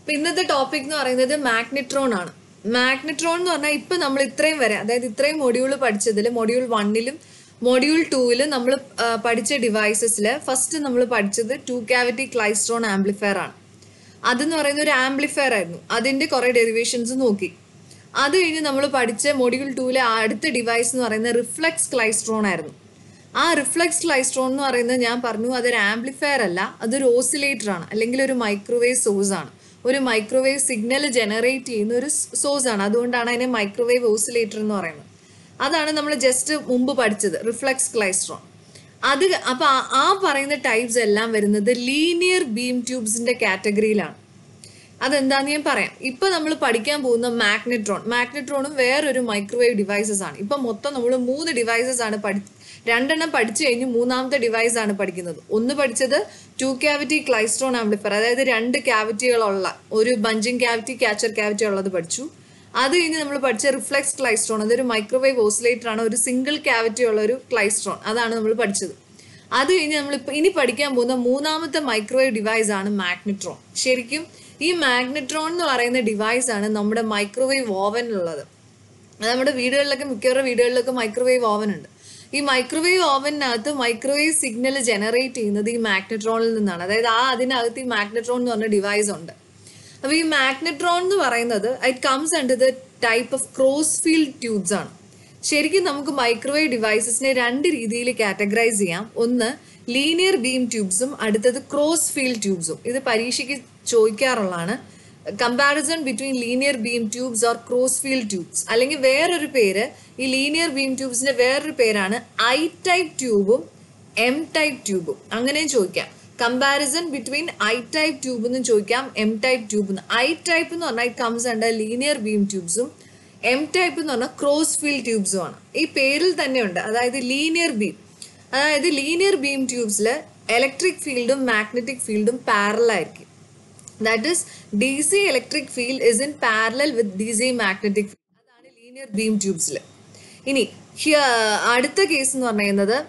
അപ്പൊ ഇന്നത്തെ ടോപ്പിക് എന്ന് പറയുന്നത് മാഗ്നെട്രോൺ ആണ് മാഗ്നെട്രോൺ എന്ന് പറഞ്ഞാൽ ഇപ്പൊ നമ്മൾ ഇത്രയും വരെ അതായത് ഇത്രയും മൊഡ്യൂൾ പഠിച്ചതിൽ മൊഡ്യൂൾ വണ്ണിലും മൊഡ്യൂൾ ടൂവിലും നമ്മൾ പഠിച്ച ഡിവൈസസിൽ ഫസ്റ്റ് നമ്മൾ പഠിച്ചത് ടു ക്യാവിറ്റി ക്ലൈസ്ട്രോൺ ആംപ്ലിഫയർ ആണ് അതെന്ന് പറയുന്ന ഒരു ആംപ്ലിഫയർ ആയിരുന്നു അതിന്റെ കുറെ ഡെറിവേഷൻസ് നോക്കി അത് കഴിഞ്ഞ് നമ്മൾ പഠിച്ച മൊഡ്യൂൾ ടൂവിലെ അടുത്ത ഡിവൈസ് എന്ന് പറയുന്നത് റിഫ്ലെക്സ് ക്ലൈസ്ട്രോൺ ആയിരുന്നു ആ റിഫ്ലെക്സ് ക്ലൈസ്ട്രോൺ എന്ന് പറയുന്നത് ഞാൻ പറഞ്ഞു അതൊരു ആംപ്ലിഫയർ അല്ല അതൊരു ഓസിലേറ്റർ ആണ് അല്ലെങ്കിൽ ഒരു മൈക്രോവേവ് സോഴ്സ് ആണ് ഒരു മൈക്രോവേവ് സിഗ്നൽ ജനറേറ്റ് ചെയ്യുന്ന ഒരു സോഴ്സ് ആണ് അതുകൊണ്ടാണ് അതിനെ മൈക്രോവേവ് ഓസിലേറ്റർ എന്ന് പറയുന്നത് അതാണ് നമ്മൾ ജസ്റ്റ് മുമ്പ് പഠിച്ചത് റിഫ്ലെക്സ് ക്ലൈസ്ട്രോൺ അത് അപ്പൊ ആ- ആ പറയുന്ന ടൈപ്സ് എല്ലാം വരുന്നത് ലീനിയർ ബീം ട്യൂബ്സിന്റെ കാറ്റഗറിയിലാണ് അതെന്താന്ന് ഞാൻ പറയാം ഇപ്പൊ നമ്മൾ പഠിക്കാൻ പോകുന്ന മാഗ്നെട്രോൺ മാഗ്നെട്രോണും വേറൊരു മൈക്രോവേവ് ഡിവൈസസ് ആണ് ഇപ്പൊ മൊത്തം നമ്മൾ മൂന്ന് ഡിവൈസസ് ആണ് പഠി രണ്ടെണ്ണം പഠിച്ചു കഴിഞ്ഞ് മൂന്നാമത്തെ ഡിവൈസ് ആണ് പഠിക്കുന്നത് ഒന്ന് പഠിച്ചത് ടു ക്യാവിറ്റി ക്ലൈസ്ട്രോൺ ആംപ്ലിഫയർ അതായത് രണ്ട് ക്യാവിറ്റികളുള്ള ഒരു ബഞ്ചിങ് ക്യാവിറ്റി ക്യാച്ചർ ക്യാവിറ്റി ഉള്ളത് പഠിച്ചു അത് കഴിഞ്ഞ് നമ്മൾ പഠിച്ച റിഫ്ലെക്സ് ക്ലൈസ്ട്രോൺ അതൊരു മൈക്രോവേവ് ഓസിലേറ്റർ ആണ് ഒരു സിംഗിൾ ക്യാവിറ്റി ഉള്ള ഒരു ക്ലൈസ്ട്രോൺ അതാണ് നമ്മൾ പഠിച്ചത് അത് കഴിഞ്ഞ് നമ്മൾ ഇനി പഠിക്കാൻ പോകുന്ന മൂന്നാമത്തെ മൈക്രോവേവ് ഡിവൈസ് ആണ് മാഗ്നെട്രോൺ ശരിക്കും ഈ മാഗ്നെട്രോൺ എന്ന് പറയുന്ന ഡിവൈസ് ആണ് നമ്മുടെ മൈക്രോവേവ് ഓവനിലുള്ളത് അത് നമ്മുടെ വീടുകളിലൊക്കെ മിക്കവാറും വീടുകളിലൊക്കെ മൈക്രോവേവ് ഓവൻ ഉണ്ട് ഈ മൈക്രോവേവ് ഓവനകത്ത് മൈക്രോവേവ് സിഗ്നൽ ജനറേറ്റ് ചെയ്യുന്നത് ഈ മാഗ്നെട്രോണിൽ നിന്നാണ് അതായത് ആ അതിനകത്ത് ഈ മാഗ്നെട്രോൺ എന്ന് പറഞ്ഞ ഡിവൈസ് ഉണ്ട് അപ്പൊ ഈ മാഗ്നെട്രോൺ എന്ന് പറയുന്നത് it comes under the type of cross field tubes ആണ് ശരിക്കും നമുക്ക് മൈക്രോവേവ് ഡിവൈസസിനെ രണ്ട് രീതിയിൽ കാറ്റഗറൈസ് ചെയ്യാം ഒന്ന് ലീനിയർ ബീം ട്യൂബ്സും അടുത്തത് ക്രോസ് ഫീൽഡ് ട്യൂബ്സും ഇത് പരീക്ഷയ്ക്ക് ചോദിക്കാറുള്ളതാണ് comparison between linear beam tubes or cross field tubes അല്ലെങ്കിൽ വേറൊരു പേര് ഈ ലീനിയർ ബീം ട്യൂബ്സിന്റെ വേറൊരു പേരാണ് ഐ ടൈപ്പ് ട്യൂബും എം ടൈപ്പ് ട്യൂബും അങ്ങനെയും ചോദിക്കാം comparison between I type tube എന്നും ചോദിക്കാം എം ടൈപ്പ് ട്യൂബ് എന്ന് ഐ ടൈപ്പ് എന്ന് പറഞ്ഞാൽ it comes under linear beam ട്യൂബ്സും എം ടൈപ്പ് എന്ന് പറഞ്ഞാൽ ക്രോസ് ഫീൽഡ് ട്യൂബ്സും ആണ് ഈ പേരിൽ തന്നെ ഉണ്ട് അതായത് ലീനിയർ ബീം അതായത് ലീനിയർ ബീം ട്യൂബ്സിൽ ഇലക്ട്രിക് ഫീൽഡും മാഗ്നറ്റിക് ഫീൽഡും പാരലൽ ആയിരിക്കും that is D C electric field is in parallel with D C magnetic field അതാണ് ലീനിയർ ബീം ട്യൂബ്സിൽ ഇനി ഹിയ- അടുത്ത കേസ് എന്ന് പറയുന്നത്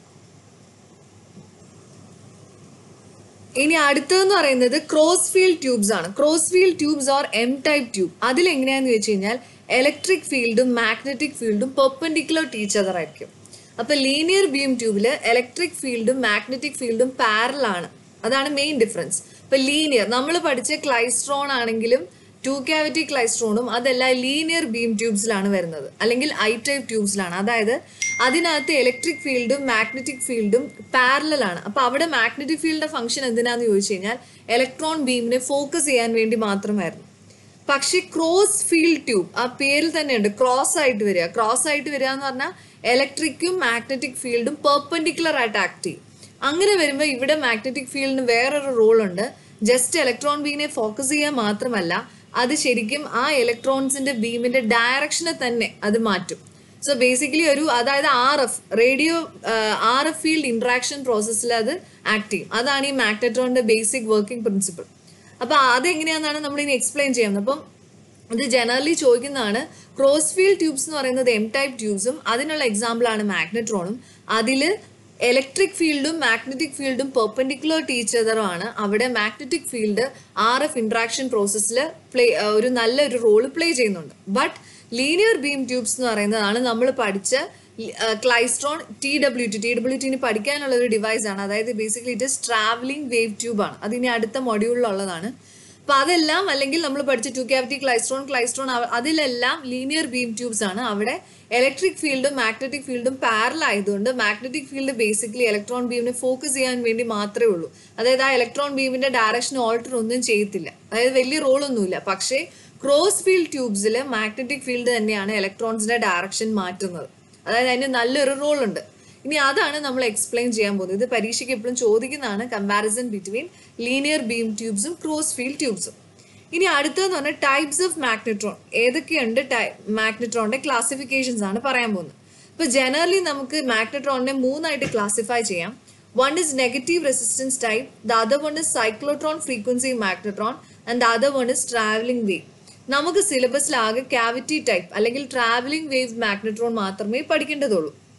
ഇനി അടുത്തതെന്ന് പറയുന്നത് ക്രോസ് ഫീൽഡ് ട്യൂബ്സ് ആണ് cross field tubes or M type tube അതിൽ എങ്ങനെയാന്ന് വെച്ച് കഴിഞ്ഞാൽ ഇലക്ട്രിക് ഫീൽഡും മാഗ്നറ്റിക് ഫീൽഡും പെർപെൻഡിക്കുലർ ടീച്ച് അതർ ആയിരിക്കും അപ്പൊ ലീനിയർ ബീം ട്യൂബിൽ ഇലക്ട്രിക് ഫീൽഡും മാഗ്നറ്റിക് ഫീൽഡും പാരൽ ആണ് അതാണ് മെയിൻ ഡിഫറൻസ് ഇപ്പൊ ലീനിയർ നമ്മൾ പഠിച്ച ക്ലൈസ്ട്രോൺ ആണെങ്കിലും ടു ക്യാവിറ്റി ക്ലൈസ്ട്രോണും അതെല്ലാം ലീനിയർ ബീം ട്യൂബ്സിലാണ് വരുന്നത് അല്ലെങ്കിൽ ഐ ടൈപ്പ് ട്യൂബ്സിലാണ് അതായത് അതിനകത്ത് ഇലക്ട്രിക് ഫീൽഡും മാഗ്നറ്റിക് ഫീൽഡും പാരലൽ ആണ് അപ്പൊ അവിടെ മാഗ്നറ്റിക് ഫീൽഡിന്റെ ഫംഗ്ഷൻ എന്തിനാന്ന് ചോദിച്ചു കഴിഞ്ഞാൽ ഇലക്ട്രോൺ ബീമിനെ ഫോക്കസ് ചെയ്യാൻ വേണ്ടി മാത്രമായിരുന്നു പക്ഷെ ക്രോസ് ഫീൽഡ് ട്യൂബ് ആ പേരിൽ തന്നെയുണ്ട് ക്രോസ് ആയിട്ട് വരിക ക്രോസ് ആയിട്ട് വരിക എന്ന് പറഞ്ഞാൽ ഇലക്ട്രിക്കും മാഗ്നറ്റിക് ഫീൽഡും പെർപെൻഡിക്കുലർ ആയിട്ട് ആക്ട് ചെയ്യും അങ്ങനെ വരുമ്പോൾ ഇവിടെ മാഗ്നറ്റിക് ഫീൽഡിന് വേറൊരു റോൾ ഉണ്ട് ജസ്റ്റ് ഇലക്ട്രോൺ ബീമിനെ ഫോക്കസ് ചെയ്യാൻ മാത്രമല്ല അത് ശരിക്കും ആ ഇലക്ട്രോൺസിന്റെ ബീമിന്റെ ഡയറക്ഷനെ തന്നെ അത് മാറ്റും സോ ബേസിക്കലി ഒരു അതായത് R F radio R F field interaction പ്രോസസ്സിൽ അത് ആക്ട് ചെയ്യും അതാണ് ഈ മാഗ്നട്രോണിന്റെ ബേസിക് വർക്കിംഗ് പ്രിൻസിപ്പിൾ അപ്പൊ അതെങ്ങനെയാണെന്നാണ് നമ്മൾ ഇനി എക്സ്പ്ലെയിൻ ചെയ്യുന്നത് അപ്പം ഇത് ജനറലി ചോദിക്കുന്നതാണ് ക്രോസ് ഫീൽഡ് ട്യൂബ്സ് എന്ന് പറയുന്നത് എം ടൈപ്പ് ട്യൂബ്സും അതിനുള്ള എക്സാമ്പിൾ ആണ് മാഗ്നട്രോണും അതിൽ ഇലക്ട്രിക് ഫീൽഡും മാഗ്നറ്റിക് ഫീൽഡും പെർപെൻഡിക്കുലർ ടീച്ചറുമാണ് അവിടെ magnetic field R F interaction പ്രോസസ്സിൽ പ്ലേ ഒരു നല്ലൊരു റോൾ പ്ലേ ചെയ്യുന്നുണ്ട് ബട്ട് ലീനിയർ ബീം ട്യൂബ്സ് എന്ന് പറയുന്നതാണ് നമ്മൾ പഠിച്ച klystron T W T T W ടിന് പഠിക്കാനുള്ള ഒരു ഡിവൈസ് ആണ് അതായത് basically it is travelling wave tube ആണ് അത് ഇനി അടുത്ത മൊഡ്യൂളിലുള്ളതാണ് അപ്പൊ അതെല്ലാം അല്ലെങ്കിൽ നമ്മൾ പഠിച്ച ടു ക്യാവിറ്റി ക്ലൈസ്ട്രോൺ ക്ലൈസ്ട്രോൺ അവ- അതിലെല്ലാം ലീനിയർ ബീം ട്യൂബ്സ് ആണ് അവിടെ ഇലക്ട്രിക് ഫീൽഡും മാഗ്നറ്റിക് ഫീൽഡും പാരൽ ആയതുകൊണ്ട് മാഗ്നറ്റിക് ഫീൽഡ് ബേസിക്കലി ഇലക്ട്രോൺ ബീമിനെ ഫോക്കസ് ചെയ്യാൻ വേണ്ടി മാത്രമേ ഉള്ളൂ അതായത് ആ ഇലക്ട്രോൺ ബീമിന്റെ ഡയറക്ഷൻ ഓൾട്ടർ ഒന്നും ചെയ്യത്തില്ല അതായത് വലിയ റോൾ ഒന്നുമില്ല പക്ഷേ ക്രോസ് ഫീൽഡ് ട്യൂബ്സിൽ മാഗ്നറ്റിക് ഫീൽഡ് തന്നെയാണ് ഇലക്ട്രോൺസിന്റെ ഡയറക്ഷൻ മാറ്റുന്നത് അതായത് അതിന് നല്ലൊരു റോൾ ഉണ്ട് ഇനി അതാണ് നമ്മൾ എക്സ്പ്ലെയിൻ ചെയ്യാൻ പോകുന്നത് ഇത് പരീക്ഷയ്ക്ക് എപ്പോഴും ചോദിക്കുന്നതാണ് കമ്പാരിസൺ ബിറ്റ്വീൻ ലീനിയർ ബീം ട്യൂബ്സും ക്രോസ് ഫീൽഡ് ട്യൂബ്സും ഇനി അടുത്തതെന്ന് പറഞ്ഞാൽ ടൈപ്സ് ഓഫ് മാഗ്നട്രോൺ ഏതൊക്കെയുണ്ട് മാഗ്നട്രോണിന്റെ ക്ലാസിഫിക്കേഷൻസ് ആണ് പറയാൻ പോകുന്നത് ഇപ്പൊ ജനറലി നമുക്ക് മാഗ്നട്രോണിനെ മൂന്നായിട്ട് ക്ലാസിഫൈ ചെയ്യാം one is negative resistance type the other one is cyclotron frequency magnetron and the other one is travelling wave നമുക്ക് സിലബസിലാകെ ക്യാവിറ്റി ടൈപ്പ് അല്ലെങ്കിൽ ട്രാവലിംഗ് വേവ് മാഗ്നട്രോൺ മാത്രമേ പഠിക്കേണ്ടതുള്ളൂ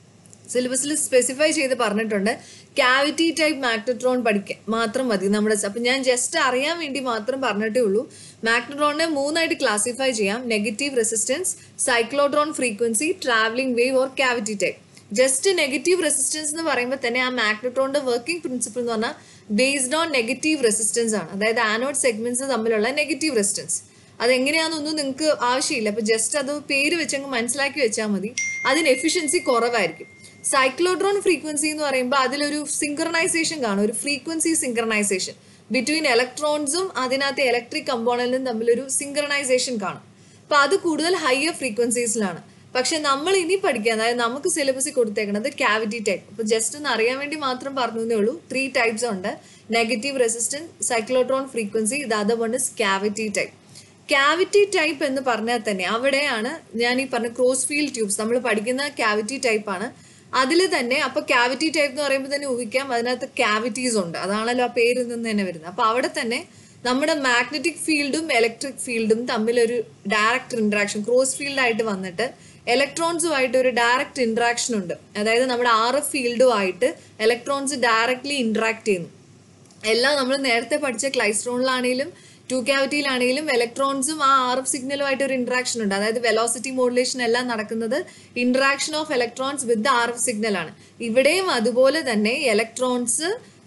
സിലബസിൽ സ്പെസിഫൈ ചെയ്ത് പറഞ്ഞിട്ടുണ്ട് ക്യാവിറ്റി ടൈപ്പ് മാഗ്നട്രോൺ പഠിക്കാൻ മാത്രം മതി നമ്മുടെ അപ്പം ഞാൻ ജസ്റ്റ് അറിയാൻ വേണ്ടി മാത്രം പറഞ്ഞിട്ടേ ഉള്ളൂ മാഗ്നട്രോണിനെ മൂന്നായിട്ട് ക്ലാസിഫൈ ചെയ്യാം negative resistance cyclotron frequency travelling wave or cavity type just negative resistance എന്ന് പറയുമ്പോൾ തന്നെ ആ മാഗ്നട്രോണിന്റെ വർക്കിംഗ് പ്രിൻസിപ്പിൾ എന്ന് പറഞ്ഞാൽ ബേസ്ഡ് ഓൺ നെഗറ്റീവ് റെസിസ്റ്റൻസ് ആണ് അതായത് ആനോഡ് സെഗ്മെന്റ്സ് തമ്മിലുള്ള നെഗറ്റീവ് റെസിസ്റ്റൻസ് അതെങ്ങനെയാണെന്നൊന്നും നിങ്ങൾക്ക് ആവശ്യമില്ല അപ്പൊ ജസ്റ്റ് അത് പേര് വെച്ചങ്ങ് മനസ്സിലാക്കി വെച്ചാൽ മതി അതിന് എഫിഷ്യൻസി കുറവായിരിക്കും സൈക്ലോട്രോൺ ഫ്രീക്വൻസി എന്ന് പറയുമ്പോൾ അതിലൊരു സിങ്ക്രണൈസേഷൻ കാണും ഒരു ഫ്രീക്വൻസി സിങ്ക്രണൈസേഷൻ ബിറ്റ്വീൻ ഇലക്ട്രോൺസും അതിനകത്ത് ഇലക്ട്രിക് കമ്പോണന്റും തമ്മിലൊരു സിങ്ക്രണൈസേഷൻ കാണും അപ്പൊ അത് കൂടുതൽ ഹയർ ഫ്രീക്വൻസീസിലാണ് പക്ഷെ നമ്മൾ ഇനി പഠിക്കുക അതായത് നമുക്ക് സിലബസിൽ കൊടുത്തേക്കുന്നത് ക്യാവിറ്റി ടൈപ്പ് അപ്പൊ ജസ്റ്റ് ഒന്ന് അറിയാൻ വേണ്ടി മാത്രം പറഞ്ഞേ ഉള്ളൂ ത്രീ ടൈപ്സ് ഉണ്ട് നെഗറ്റീവ് റെസിസ്റ്റൻസ് സൈക്ലോട്രോൺ ഫ്രീക്വൻസി ഇത് other one is cavity type cavity type എന്ന് പറഞ്ഞാൽ തന്നെ അവിടെയാണ് ഞാൻ ഈ പറഞ്ഞ ക്രോസ് ഫീൽഡ് ട്യൂബ്സ് നമ്മൾ പഠിക്കുന്ന ക്യാവിറ്റി ടൈപ്പ് ആണ് അതിൽ തന്നെ അപ്പൊ ക്യാവിറ്റി ടൈപ്പ് എന്ന് പറയുമ്പോൾ തന്നെ ഊഹിക്കാം അതിനകത്ത് ക്യാവിറ്റീസ് ഉണ്ട് അതാണല്ലോ ആ പേരിൽ നിന്ന് തന്നെ വരുന്നത് അപ്പൊ അവിടെ തന്നെ നമ്മുടെ മാഗ്നറ്റിക് ഫീൽഡും ഇലക്ട്രിക് ഫീൽഡും തമ്മിലൊരു ഡയറക്റ്റ് ഇന്ററാക്ഷൻ ക്രോസ് ഫീൽഡ് ആയിട്ട് വന്നിട്ട് ഇലക്ട്രോൺസുമായിട്ട് ഒരു ഡയറക്റ്റ് ഇന്ററാക്ഷൻ ഉണ്ട് അതായത് നമ്മുടെ ആർ എഫ് ഫീൽഡുമായിട്ട് ഇലക്ട്രോൺസ് ഡയറക്ട്ലി ഇന്ററാക്ട് ചെയ്യുന്നു എല്ലാം നമ്മൾ നേരത്തെ പഠിച്ച ക്ലൈസ്ട്രോണിലാണെങ്കിലും ടു ക്യാവിറ്റിയിലാണെങ്കിലും ഇലക്ട്രോൺസും ആ ആർ എഫ് സിഗ്നലുമായിട്ട് ഒരു ഇന്ററാക്ഷൻ ഉണ്ട് അതായത് വെലോസിറ്റി മോഡുലേഷൻ എല്ലാം നടക്കുന്നത് interaction of electrons with R F signal ആണ് ഇവിടെയും അതുപോലെ തന്നെ ഇലക്ട്രോൺസ്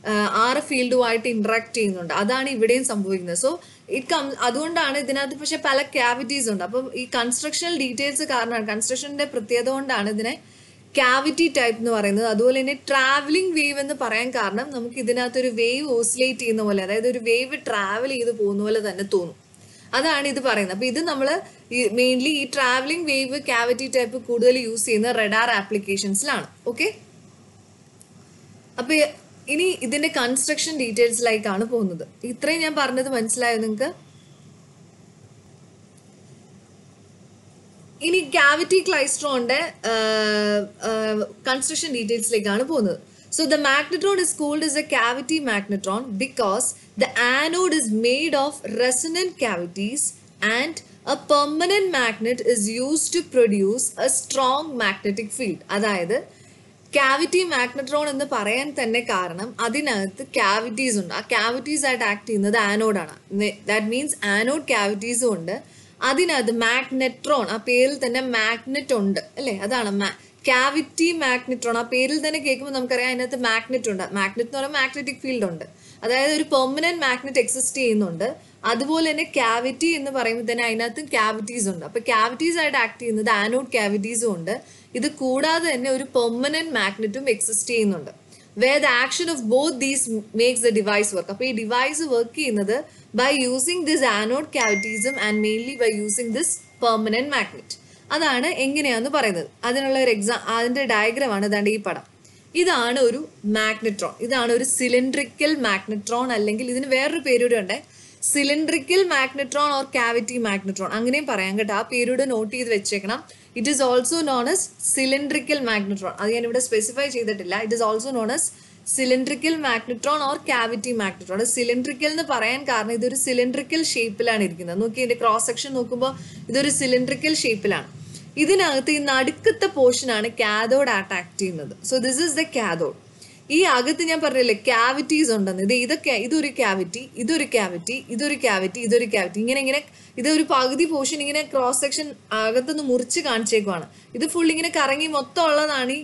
ആർ എഫ് ഫീൽഡുമായിട്ട് ഇന്ററാക്ട് ചെയ്യുന്നുണ്ട് അതാണ് ഇവിടെയും സംഭവിക്കുന്നത് സോ ഇറ്റ് കം അതുകൊണ്ടാണ് ഇതിനകത്ത് പക്ഷെ പല ക്യാവിറ്റീസ് ഉണ്ട് അപ്പം ഈ കൺസ്ട്രക്ഷണൽ ഡീറ്റെയിൽസ് കാരണമാണ് കൺസ്ട്രക്ഷന്റെ പ്രത്യേകത കൊണ്ടാണ് ഇതിനെ ക്യാവിറ്റി ടൈപ്പ് എന്ന് പറയുന്നത് അതുപോലെ തന്നെ ട്രാവലിംഗ് വേവ് എന്ന് പറയാൻ കാരണം നമുക്ക് ഇതിനകത്ത് ഒരു വേവ് ഓസിലേറ്റ് ചെയ്യുന്ന പോലെ അതായത് ഒരു വേവ് ട്രാവൽ ചെയ്ത് പോകുന്ന പോലെ തന്നെ തോന്നും അതാണ് ഇത് പറയുന്നത് അപ്പൊ ഇത് നമ്മൾ മെയിൻലി ഈ ട്രാവലിംഗ് വേവ് ക്യാവിറ്റി ടൈപ്പ് കൂടുതൽ യൂസ് ചെയ്യുന്ന റെഡാർ ആപ്ലിക്കേഷൻസിലാണ് ഓക്കെ അപ്പൊ ഇനി ഇതിന്റെ കൺസ്ട്രക്ഷൻ ഡീറ്റെയിൽസിലേക്കാണ് പോകുന്നത് ഇത്രയും ഞാൻ പറഞ്ഞത് മനസ്സിലായോ നിങ്ങൾക്ക് ഇനി ക്യാവിറ്റി ക്ലൈസ്ട്രോണിന്റെ കൺസ്ട്രക്ഷൻ ഡീറ്റെയിൽസിലേക്കാണ് പോകുന്നത് so the magnetron is called is a cavity magnetron because the anode is made of resonant cavities and a permanent magnet is use to produce a strong magnetic field അതായത് cavity magnetron എന്ന് പറയാൻ തന്നെ കാരണം അതിനകത്ത് cavities ഉണ്ട് ആ cavities ആയിട്ട് act ചെയ്യുന്നത് ആനോഡാണ് ദാറ്റ് മീൻസ് ആനോഡ് ക്യാവിറ്റീസും ഉണ്ട് അതിനകത്ത് മാഗ്നെട്രോൺ ആ പേരിൽ തന്നെ മാഗ്നറ്റ് ഉണ്ട് അല്ലേ അതാണ് ക്യാവിറ്റി മാഗ്നട്രോൺ ആ പേരിൽ തന്നെ കേൾക്കുമ്പോൾ നമുക്കറിയാം അതിനകത്ത് മാഗ്നറ്റ് ഉണ്ട് മാഗ്നറ്റ് എന്ന് പറയുമ്പോൾ മാഗ്നറ്റിക് ഫീൽഡ് ഉണ്ട് അതായത് ഒരു പെർമനന്റ് മാഗ്നറ്റ് എക്സിസ്റ്റ് ചെയ്യുന്നുണ്ട് അതുപോലെ തന്നെ ക്യാവിറ്റി എന്ന് പറയുമ്പോൾ തന്നെ അതിനകത്തും ക്യാവിറ്റീസ് ഉണ്ട് അപ്പൊ ക്യാവിറ്റീസ് ആയിട്ട് ആക്ട് ചെയ്യുന്നത് ആനോഡ് ക്യാവിറ്റീസും ഉണ്ട് ഇത് കൂടാതെ തന്നെ ഒരു പെർമനന്റ് മാഗ്നറ്റും എക്സിസ്റ്റ് ചെയ്യുന്നുണ്ട് way the action of both these makes the device work അപ്പൊ ഈ ഡിവൈസ് വർക്ക് ചെയ്യുന്നത് ബൈ യൂസിങ് ദിസ് ആനോഡ് ക്യാവിറ്റീസും and mainly by using this permanent magnet അതാണ് എങ്ങനെയാന്ന് പറയുന്നത് അതിനുള്ള ഒരു എക്സാം അതിന്റെ ഡയഗ്രാം ആണ് ഇതാണ്ട് ഈ പടം ഇതാണ് ഒരു മാഗ്നട്രോൺ ഇതാണ് ഒരു സിലിണ്ട്രിക്കൽ മാഗ്നട്രോൺ അല്ലെങ്കിൽ ഇതിന് വേറൊരു പേരൂടെ ഉണ്ട് cylindrical magnetron or cavity magnetron അങ്ങനെയും പറയാം കേട്ടോ ആ പേരൂടെ നോട്ട് ചെയ്ത് വെച്ചേക്കണം it is also known as cylindrical magnetron അത് ഞാൻ ഇവിടെ സ്പെസിഫൈ ചെയ്തിട്ടില്ല it is also known as cylindrical magnetron or cavity magnetron cylindrical എന്ന് പറയാൻ കാരണം ഇതൊരു സിലിണ്ട്രിക്കൽ ഷേപ്പിലാണ് ഇരിക്കുന്നത് നോക്കി ഇതിന്റെ ക്രോസ് സെക്ഷൻ നോക്കുമ്പോൾ ഇതൊരു സിലിണ്ട്രിക്കൽ ഷേപ്പിലാണ് ഇതിനകത്ത് ഈ നടുക്കത്തെ പോർഷനാണ് കാഥോഡ് ആയിട്ട് ആക്ട് ചെയ്യുന്നത് so this is the cathode ഈ അകത്ത് ഞാൻ പറഞ്ഞില്ലേ ക്യാവിറ്റീസ് ഉണ്ടെന്ന് ഇത് ഇതൊക്കെ ഇതൊരു ക്യാവിറ്റി ഇതൊരു ക്യാവിറ്റി ഇതൊരു ക്യാവിറ്റി ഇതൊരു ക്യാവിറ്റി ഇങ്ങനെ ഇങ്ങനെ ഇതൊരു പകുതി പോർഷൻ ഇങ്ങനെ ക്രോസ് സെക്ഷൻ അകത്തുനിന്ന് മുറിച്ച് കാണിച്ചേക്കുവാണ് ഇത് ഫുൾ ഇങ്ങനെ കറങ്ങി മൊത്തം ഉള്ളതാണ് ഈ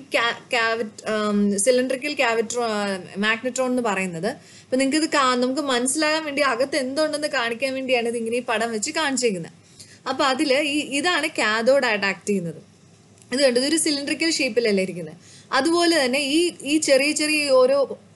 സിലിണ്ടറിക്കൽ ക്യാവിട്രോ മാഗ്നട്രോൺ എന്ന് പറയുന്നത് അപ്പൊ നിങ്ങൾക്ക് ഇത് നമുക്ക് മനസ്സിലാകാൻ വേണ്ടി അകത്ത് എന്തുണ്ടെന്ന് കാണിക്കാൻ വേണ്ടിയാണ് ഇത് ഇങ്ങനെ ഈ പടം വെച്ച് കാണിച്ചേക്കുന്നത് അപ്പൊ അതില് ഈ ഇതാണ് കാഥോഡായിട്ട് ആക്ട് ചെയ്യുന്നത് ഇത് കണ്ടത് ഒരു സിലിണ്ടറിക്കൽ ഷേപ്പിലല്ലേ ഇരിക്കുന്നത് അതുപോലെ തന്നെ ഈ ഈ ചെറിയ ചെറിയ ഓരോ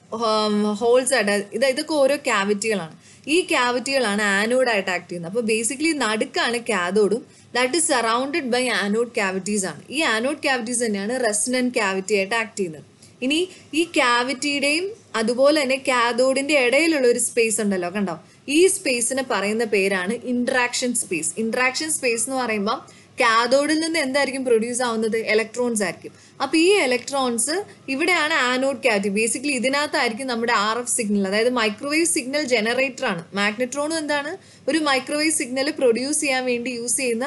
ഹോൾസ് ആയിട്ട് ഇത് ഇതൊക്കെ ഓരോ ക്യാവിറ്റികളാണ് ഈ ക്യാവിറ്റികളാണ് ആനോഡായിട്ട് ആക്ട് ചെയ്യുന്നത് അപ്പോൾ ബേസിക്കലി നടുക്കാണ് കാഥോഡും that is surrounded by anode cavities ആണ് ഈ ആനോഡ് ക്യാവിറ്റീസ് തന്നെയാണ് റെസിനൻ ക്യാവിറ്റി ആയിട്ട് ആക്ട് ചെയ്യുന്നത് ഇനി ഈ ക്യാവിറ്റിയുടെയും അതുപോലെ തന്നെ കാഥോഡിന്റെ ഇടയിലുള്ള ഒരു സ്പേസ് ഉണ്ടല്ലോ കണ്ടോ ഈ സ്പേസിന് പറയുന്ന പേരാണ് ഇന്ററാക്ഷൻ സ്പേസ് ഇന്ററാക്ഷൻ സ്പേസ് എന്ന് പറയുമ്പോൾ കാഥോഡിൽ നിന്ന് എന്തായിരിക്കും പ്രൊഡ്യൂസ് ആവുന്നത് ഇലക്ട്രോൺസ് ആയിരിക്കും അപ്പോൾ ഈ ഇലക്ട്രോൺസ് ഇവിടെയാണ് ആനോഡ് ക്യാവിറ്റി ബേസിക്കലി ഇതിനകത്തായിരിക്കും നമ്മുടെ ആർ എഫ് സിഗ്നൽ അതായത് മൈക്രോവേവ് സിഗ്നൽ ജനറേറ്റർ ആണ് മാഗ്നട്രോണും എന്താണ് ഒരു മൈക്രോവേവ് സിഗ്നൽ പ്രൊഡ്യൂസ് ചെയ്യാൻ വേണ്ടി യൂസ് ചെയ്യുന്ന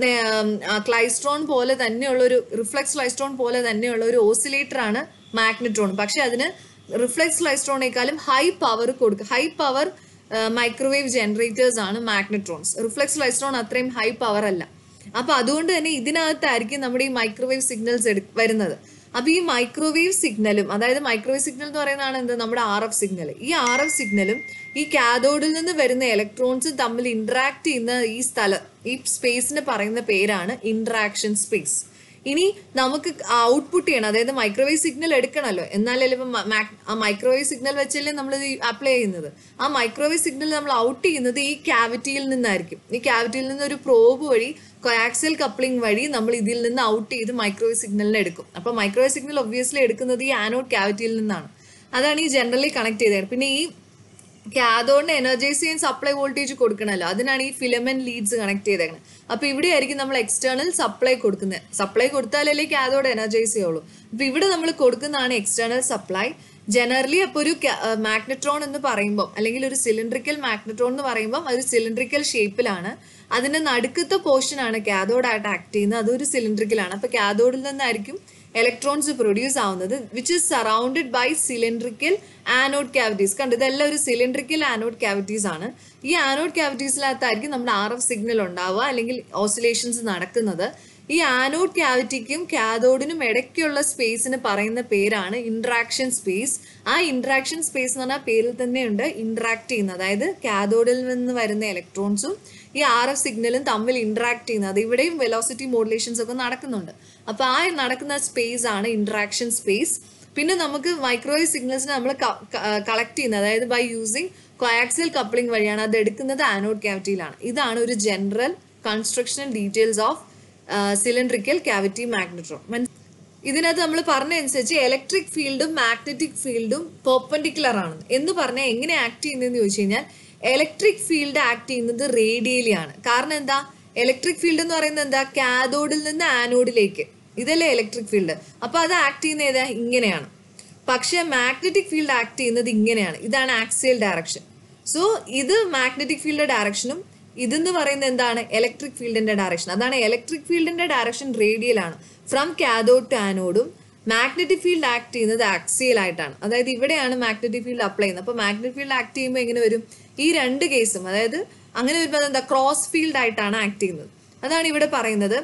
ക്ലൈസ്ട്രോൺ പോലെ തന്നെയുള്ള ഒരു റിഫ്ലക്സ് ക്ലൈസ്ട്രോൺ പോലെ തന്നെയുള്ള ഒരു ഓസിലേറ്റർ ആണ് മാഗ്നട്രോൺ പക്ഷെ അതിന് റിഫ്ലക്സ് ക്ലൈസ്ട്രോണേക്കാളും ഹൈ പവർ കൊടുക്കുക ഹൈ പവർ മൈക്രോവേവ് ജനറേറ്റേഴ്സ് ആണ് മാഗ്നട്രോൺസ് റിഫ്ലക്സ് ക്ലൈസ്ട്രോൺ അത്രയും ഹൈ പവർ അല്ല അപ്പൊ അതുകൊണ്ട് തന്നെ ഇതിനകത്തായിരിക്കും നമ്മുടെ ഈ മൈക്രോവേവ് സിഗ്നൽസ് എടു വരുന്നത് അപ്പൊ ഈ മൈക്രോവേവ് സിഗ്നലും അതായത് മൈക്രോവേവ് സിഗ്നൽ എന്ന് പറയുന്നതാണ് എന്ത് നമ്മുടെ ആർ എഫ് സിഗ്നൽ ഈ ആർ എഫ് സിഗ്നലും ഈ കാഥോഡിൽ നിന്ന് വരുന്ന ഇലക്ട്രോൺസും തമ്മിൽ ഇന്ററാക്ട് ചെയ്യുന്ന ഈ സ്ഥലം ഈ സ്പേസിന് പറയുന്ന പേരാണ് ഇന്ററാക്ഷൻ സ്പേസ് ഇനി നമുക്ക് ഔട്ട്പുട്ട് ചെയ്യണം അതായത് മൈക്രോവേവ് സിഗ്നൽ എടുക്കണമല്ലോ എന്നാലല്ലേ ഇപ്പം ആ മൈക്രോവേവ് സിഗ്നൽ വെച്ചല്ലേ നമ്മൾ അപ്ലൈ ചെയ്യുന്നത് ആ മൈക്രോവേവ് സിഗ്നൽ നമ്മൾ ഔട്ട് ചെയ്യുന്നത് ഈ ക്യാവിറ്റിയിൽ നിന്നായിരിക്കും ഈ ക്യാവിറ്റിയിൽ നിന്ന് ഒരു പ്രോബ് വഴി കൊയാക്സിയൽ കപ്ലിംഗ് വഴി നമ്മൾ ഇതിൽ നിന്ന് ഔട്ട് ചെയ്ത് മൈക്രോവേവ് സിഗ്നലിനെ എടുക്കും അപ്പോൾ മൈക്രോവേവ് സിഗ്നൽ ഒബ്വിയസ്ലി എടുക്കുന്നത് ഈ ആനോഡ് ക്യാവിറ്റിയിൽ നിന്നാണ് അതാണ് ഈ ജനറലി കണക്ട് ചെയ്തത് പിന്നെ ഈ കാഥോഡിന് എനർജൈസ് ചെയ്യാൻ സപ്ലൈ വോൾട്ടേജ് കൊടുക്കണമല്ലോ അതിനാണ് ഈ ഫിലമെന്റ് ലീഡ്സ് കണക്ട് ചെയ്തേക്കുന്നത് അപ്പൊ ഇവിടെ ആയിരിക്കും നമ്മൾ എക്സ്റ്റേണൽ സപ്ലൈ കൊടുക്കുന്നത് സപ്ലൈ കൊടുത്താലല്ലേ കാഥോഡ് എനർജൈസ് ചെയ്യുള്ളൂ അപ്പൊ ഇവിടെ നമ്മൾ കൊടുക്കുന്നതാണ് എക്സ്റ്റേണൽ സപ്ലൈ ജനറലി അപ്പോൾ ഒരു മാഗ്നട്രോൺ എന്ന് പറയുമ്പോൾ അല്ലെങ്കിൽ ഒരു സിലിണ്ടറിക്കൽ മാഗ്നട്രോൺ എന്ന് പറയുമ്പോൾ അതൊരു സിലിണ്ടറിക്കൽ ഷേപ്പിലാണ് അതിന്റെ നടുക്കത്തെ പോർഷൻ ആണ് കാഥോഡായിട്ട് ആക്ട് ചെയ്യുന്നത് അതൊരു സിലിണ്ടറിക്കലാണ് അപ്പൊ കാഥോഡിൽ നിന്നായിരിക്കും ഇലക്ട്രോൺസ് പ്രൊഡ്യൂസ് ആവുന്നത് which is surrounded by cylindrical anode cavities കണ്ട് ഇതെല്ലാം ഒരു സിലിണ്ടറിക്കൽ ആനോഡ് ക്യാവിറ്റീസ് ആണ് ഈ ആനോഡ് ക്യാവിറ്റീസിനകത്തായിരിക്കും നമ്മുടെ ആർ എഫ് സിഗ്നൽ ഉണ്ടാവുക അല്ലെങ്കിൽ ഓസിലേഷൻസ് നടക്കുന്നത് ഈ ആനോഡ് ക്യാവിറ്റിക്കും കാഥോഡിനും ഇടയ്ക്കുള്ള സ്പേസിന് പറയുന്ന പേരാണ് ഇന്ററാക്ഷൻ സ്പേസ് ആ ഇന്ററാക്ഷൻ സ്പേസ് എന്ന് പറഞ്ഞാൽ പേരിൽ തന്നെയുണ്ട് ഇന്ററാക്ട് ചെയ്യുന്നത് അതായത് കാഥോഡിൽ നിന്ന് വരുന്ന ഇലക്ട്രോൺസും ഈ ആർ എഫ് സിഗ്നലും തമ്മിൽ ഇന്ററാക്ട് ചെയ്യുന്നത് ഇവിടെയും വെലോസിറ്റി മോഡുലേഷൻസ് ഒക്കെ നടക്കുന്നുണ്ട് അപ്പൊ ആ നടക്കുന്ന സ്പേസ് ആണ് ഇന്ററാക്ഷൻ സ്പേസ് പിന്നെ നമുക്ക് മൈക്രോവേവ് സിഗ്നൽസിനെ നമ്മൾ കളക്ട് ചെയ്യുന്നത് അതായത് ബൈ യൂസിങ് കൊയാക്സിയൽ കപ്ലിംഗ് വഴിയാണ് അത് എടുക്കുന്നത് ആനോഡ് ക്യാവിറ്റിയിലാണ് ഇതാണ് ഒരു general construction details of cylindrical cavity magnetron ഇതിനകത്ത് നമ്മൾ പറഞ്ഞതനുസരിച്ച് ഇലക്ട്രിക് ഫീൽഡും മാഗ്നറ്റിക് ഫീൽഡും പെർപ്പൻഡിക്കുലർ ആണ് എന്ന് പറഞ്ഞാൽ എങ്ങനെ ആക്ട് ചെയ്യുന്നതെന്ന് ചോദിച്ചു കഴിഞ്ഞാൽ ഇലക്ട്രിക് ഫീൽഡ് ആക്ട് ചെയ്യുന്നത് റേഡിയലി ആണ് കാരണം എന്താ ഇലക്ട്രിക് ഫീൽഡ് എന്ന് പറയുന്നത് എന്താ കാഥോഡിൽ നിന്ന് ആനോഡിലേക്ക് ഇതല്ലേ ഇലക്ട്രിക് ഫീൽഡ് അപ്പൊ അത് ആക്ട് ചെയ്യുന്ന ഏതാ ഇങ്ങനെയാണ് പക്ഷെ മാഗ്നറ്റിക് ഫീൽഡ് ആക്ട് ചെയ്യുന്നത് ഇങ്ങനെയാണ് ഇതാണ് ആക്സിയൽ ഡയറക്ഷൻ സോ ഇത് മാഗ്നറ്റിക് ഫീൽഡിന്റെ ഡയറക്ഷനും ഇതെന്ന് പറയുന്നത് എന്താണ് ഇലക്ട്രിക് ഫീൽഡിന്റെ ഡയറക്ഷൻ അതാണ് ഇലക്ട്രിക് ഫീൽഡിന്റെ ഡയറക്ഷൻ റേഡിയൽ ആണ് ഫ്രം കാഥോഡ് ടു ആനോഡും മാഗ്നറ്റിക് ഫീൽഡ് ആക്ട് ചെയ്യുന്നത് ആക്സിയൽ ആയിട്ടാണ് അതായത് ഇവിടെയാണ് മാഗ്നറ്റിക് ഫീൽഡ് അപ്ലൈ ചെയ്യുന്നത് അപ്പോൾ മാഗ്നറ്റിക് ഫീൽഡ് ആക്ട് ചെയ്യുമ്പോൾ എങ്ങനെ വരും ഈ രണ്ട് കേസും അതായത് അങ്ങനെ വരുമ്പോൾ അതെന്താ ക്രോസ് ഫീൽഡ് ആയിട്ടാണ് ആക്ട് ചെയ്യുന്നത് അതാണ് ഇവിടെ പറയുന്നത്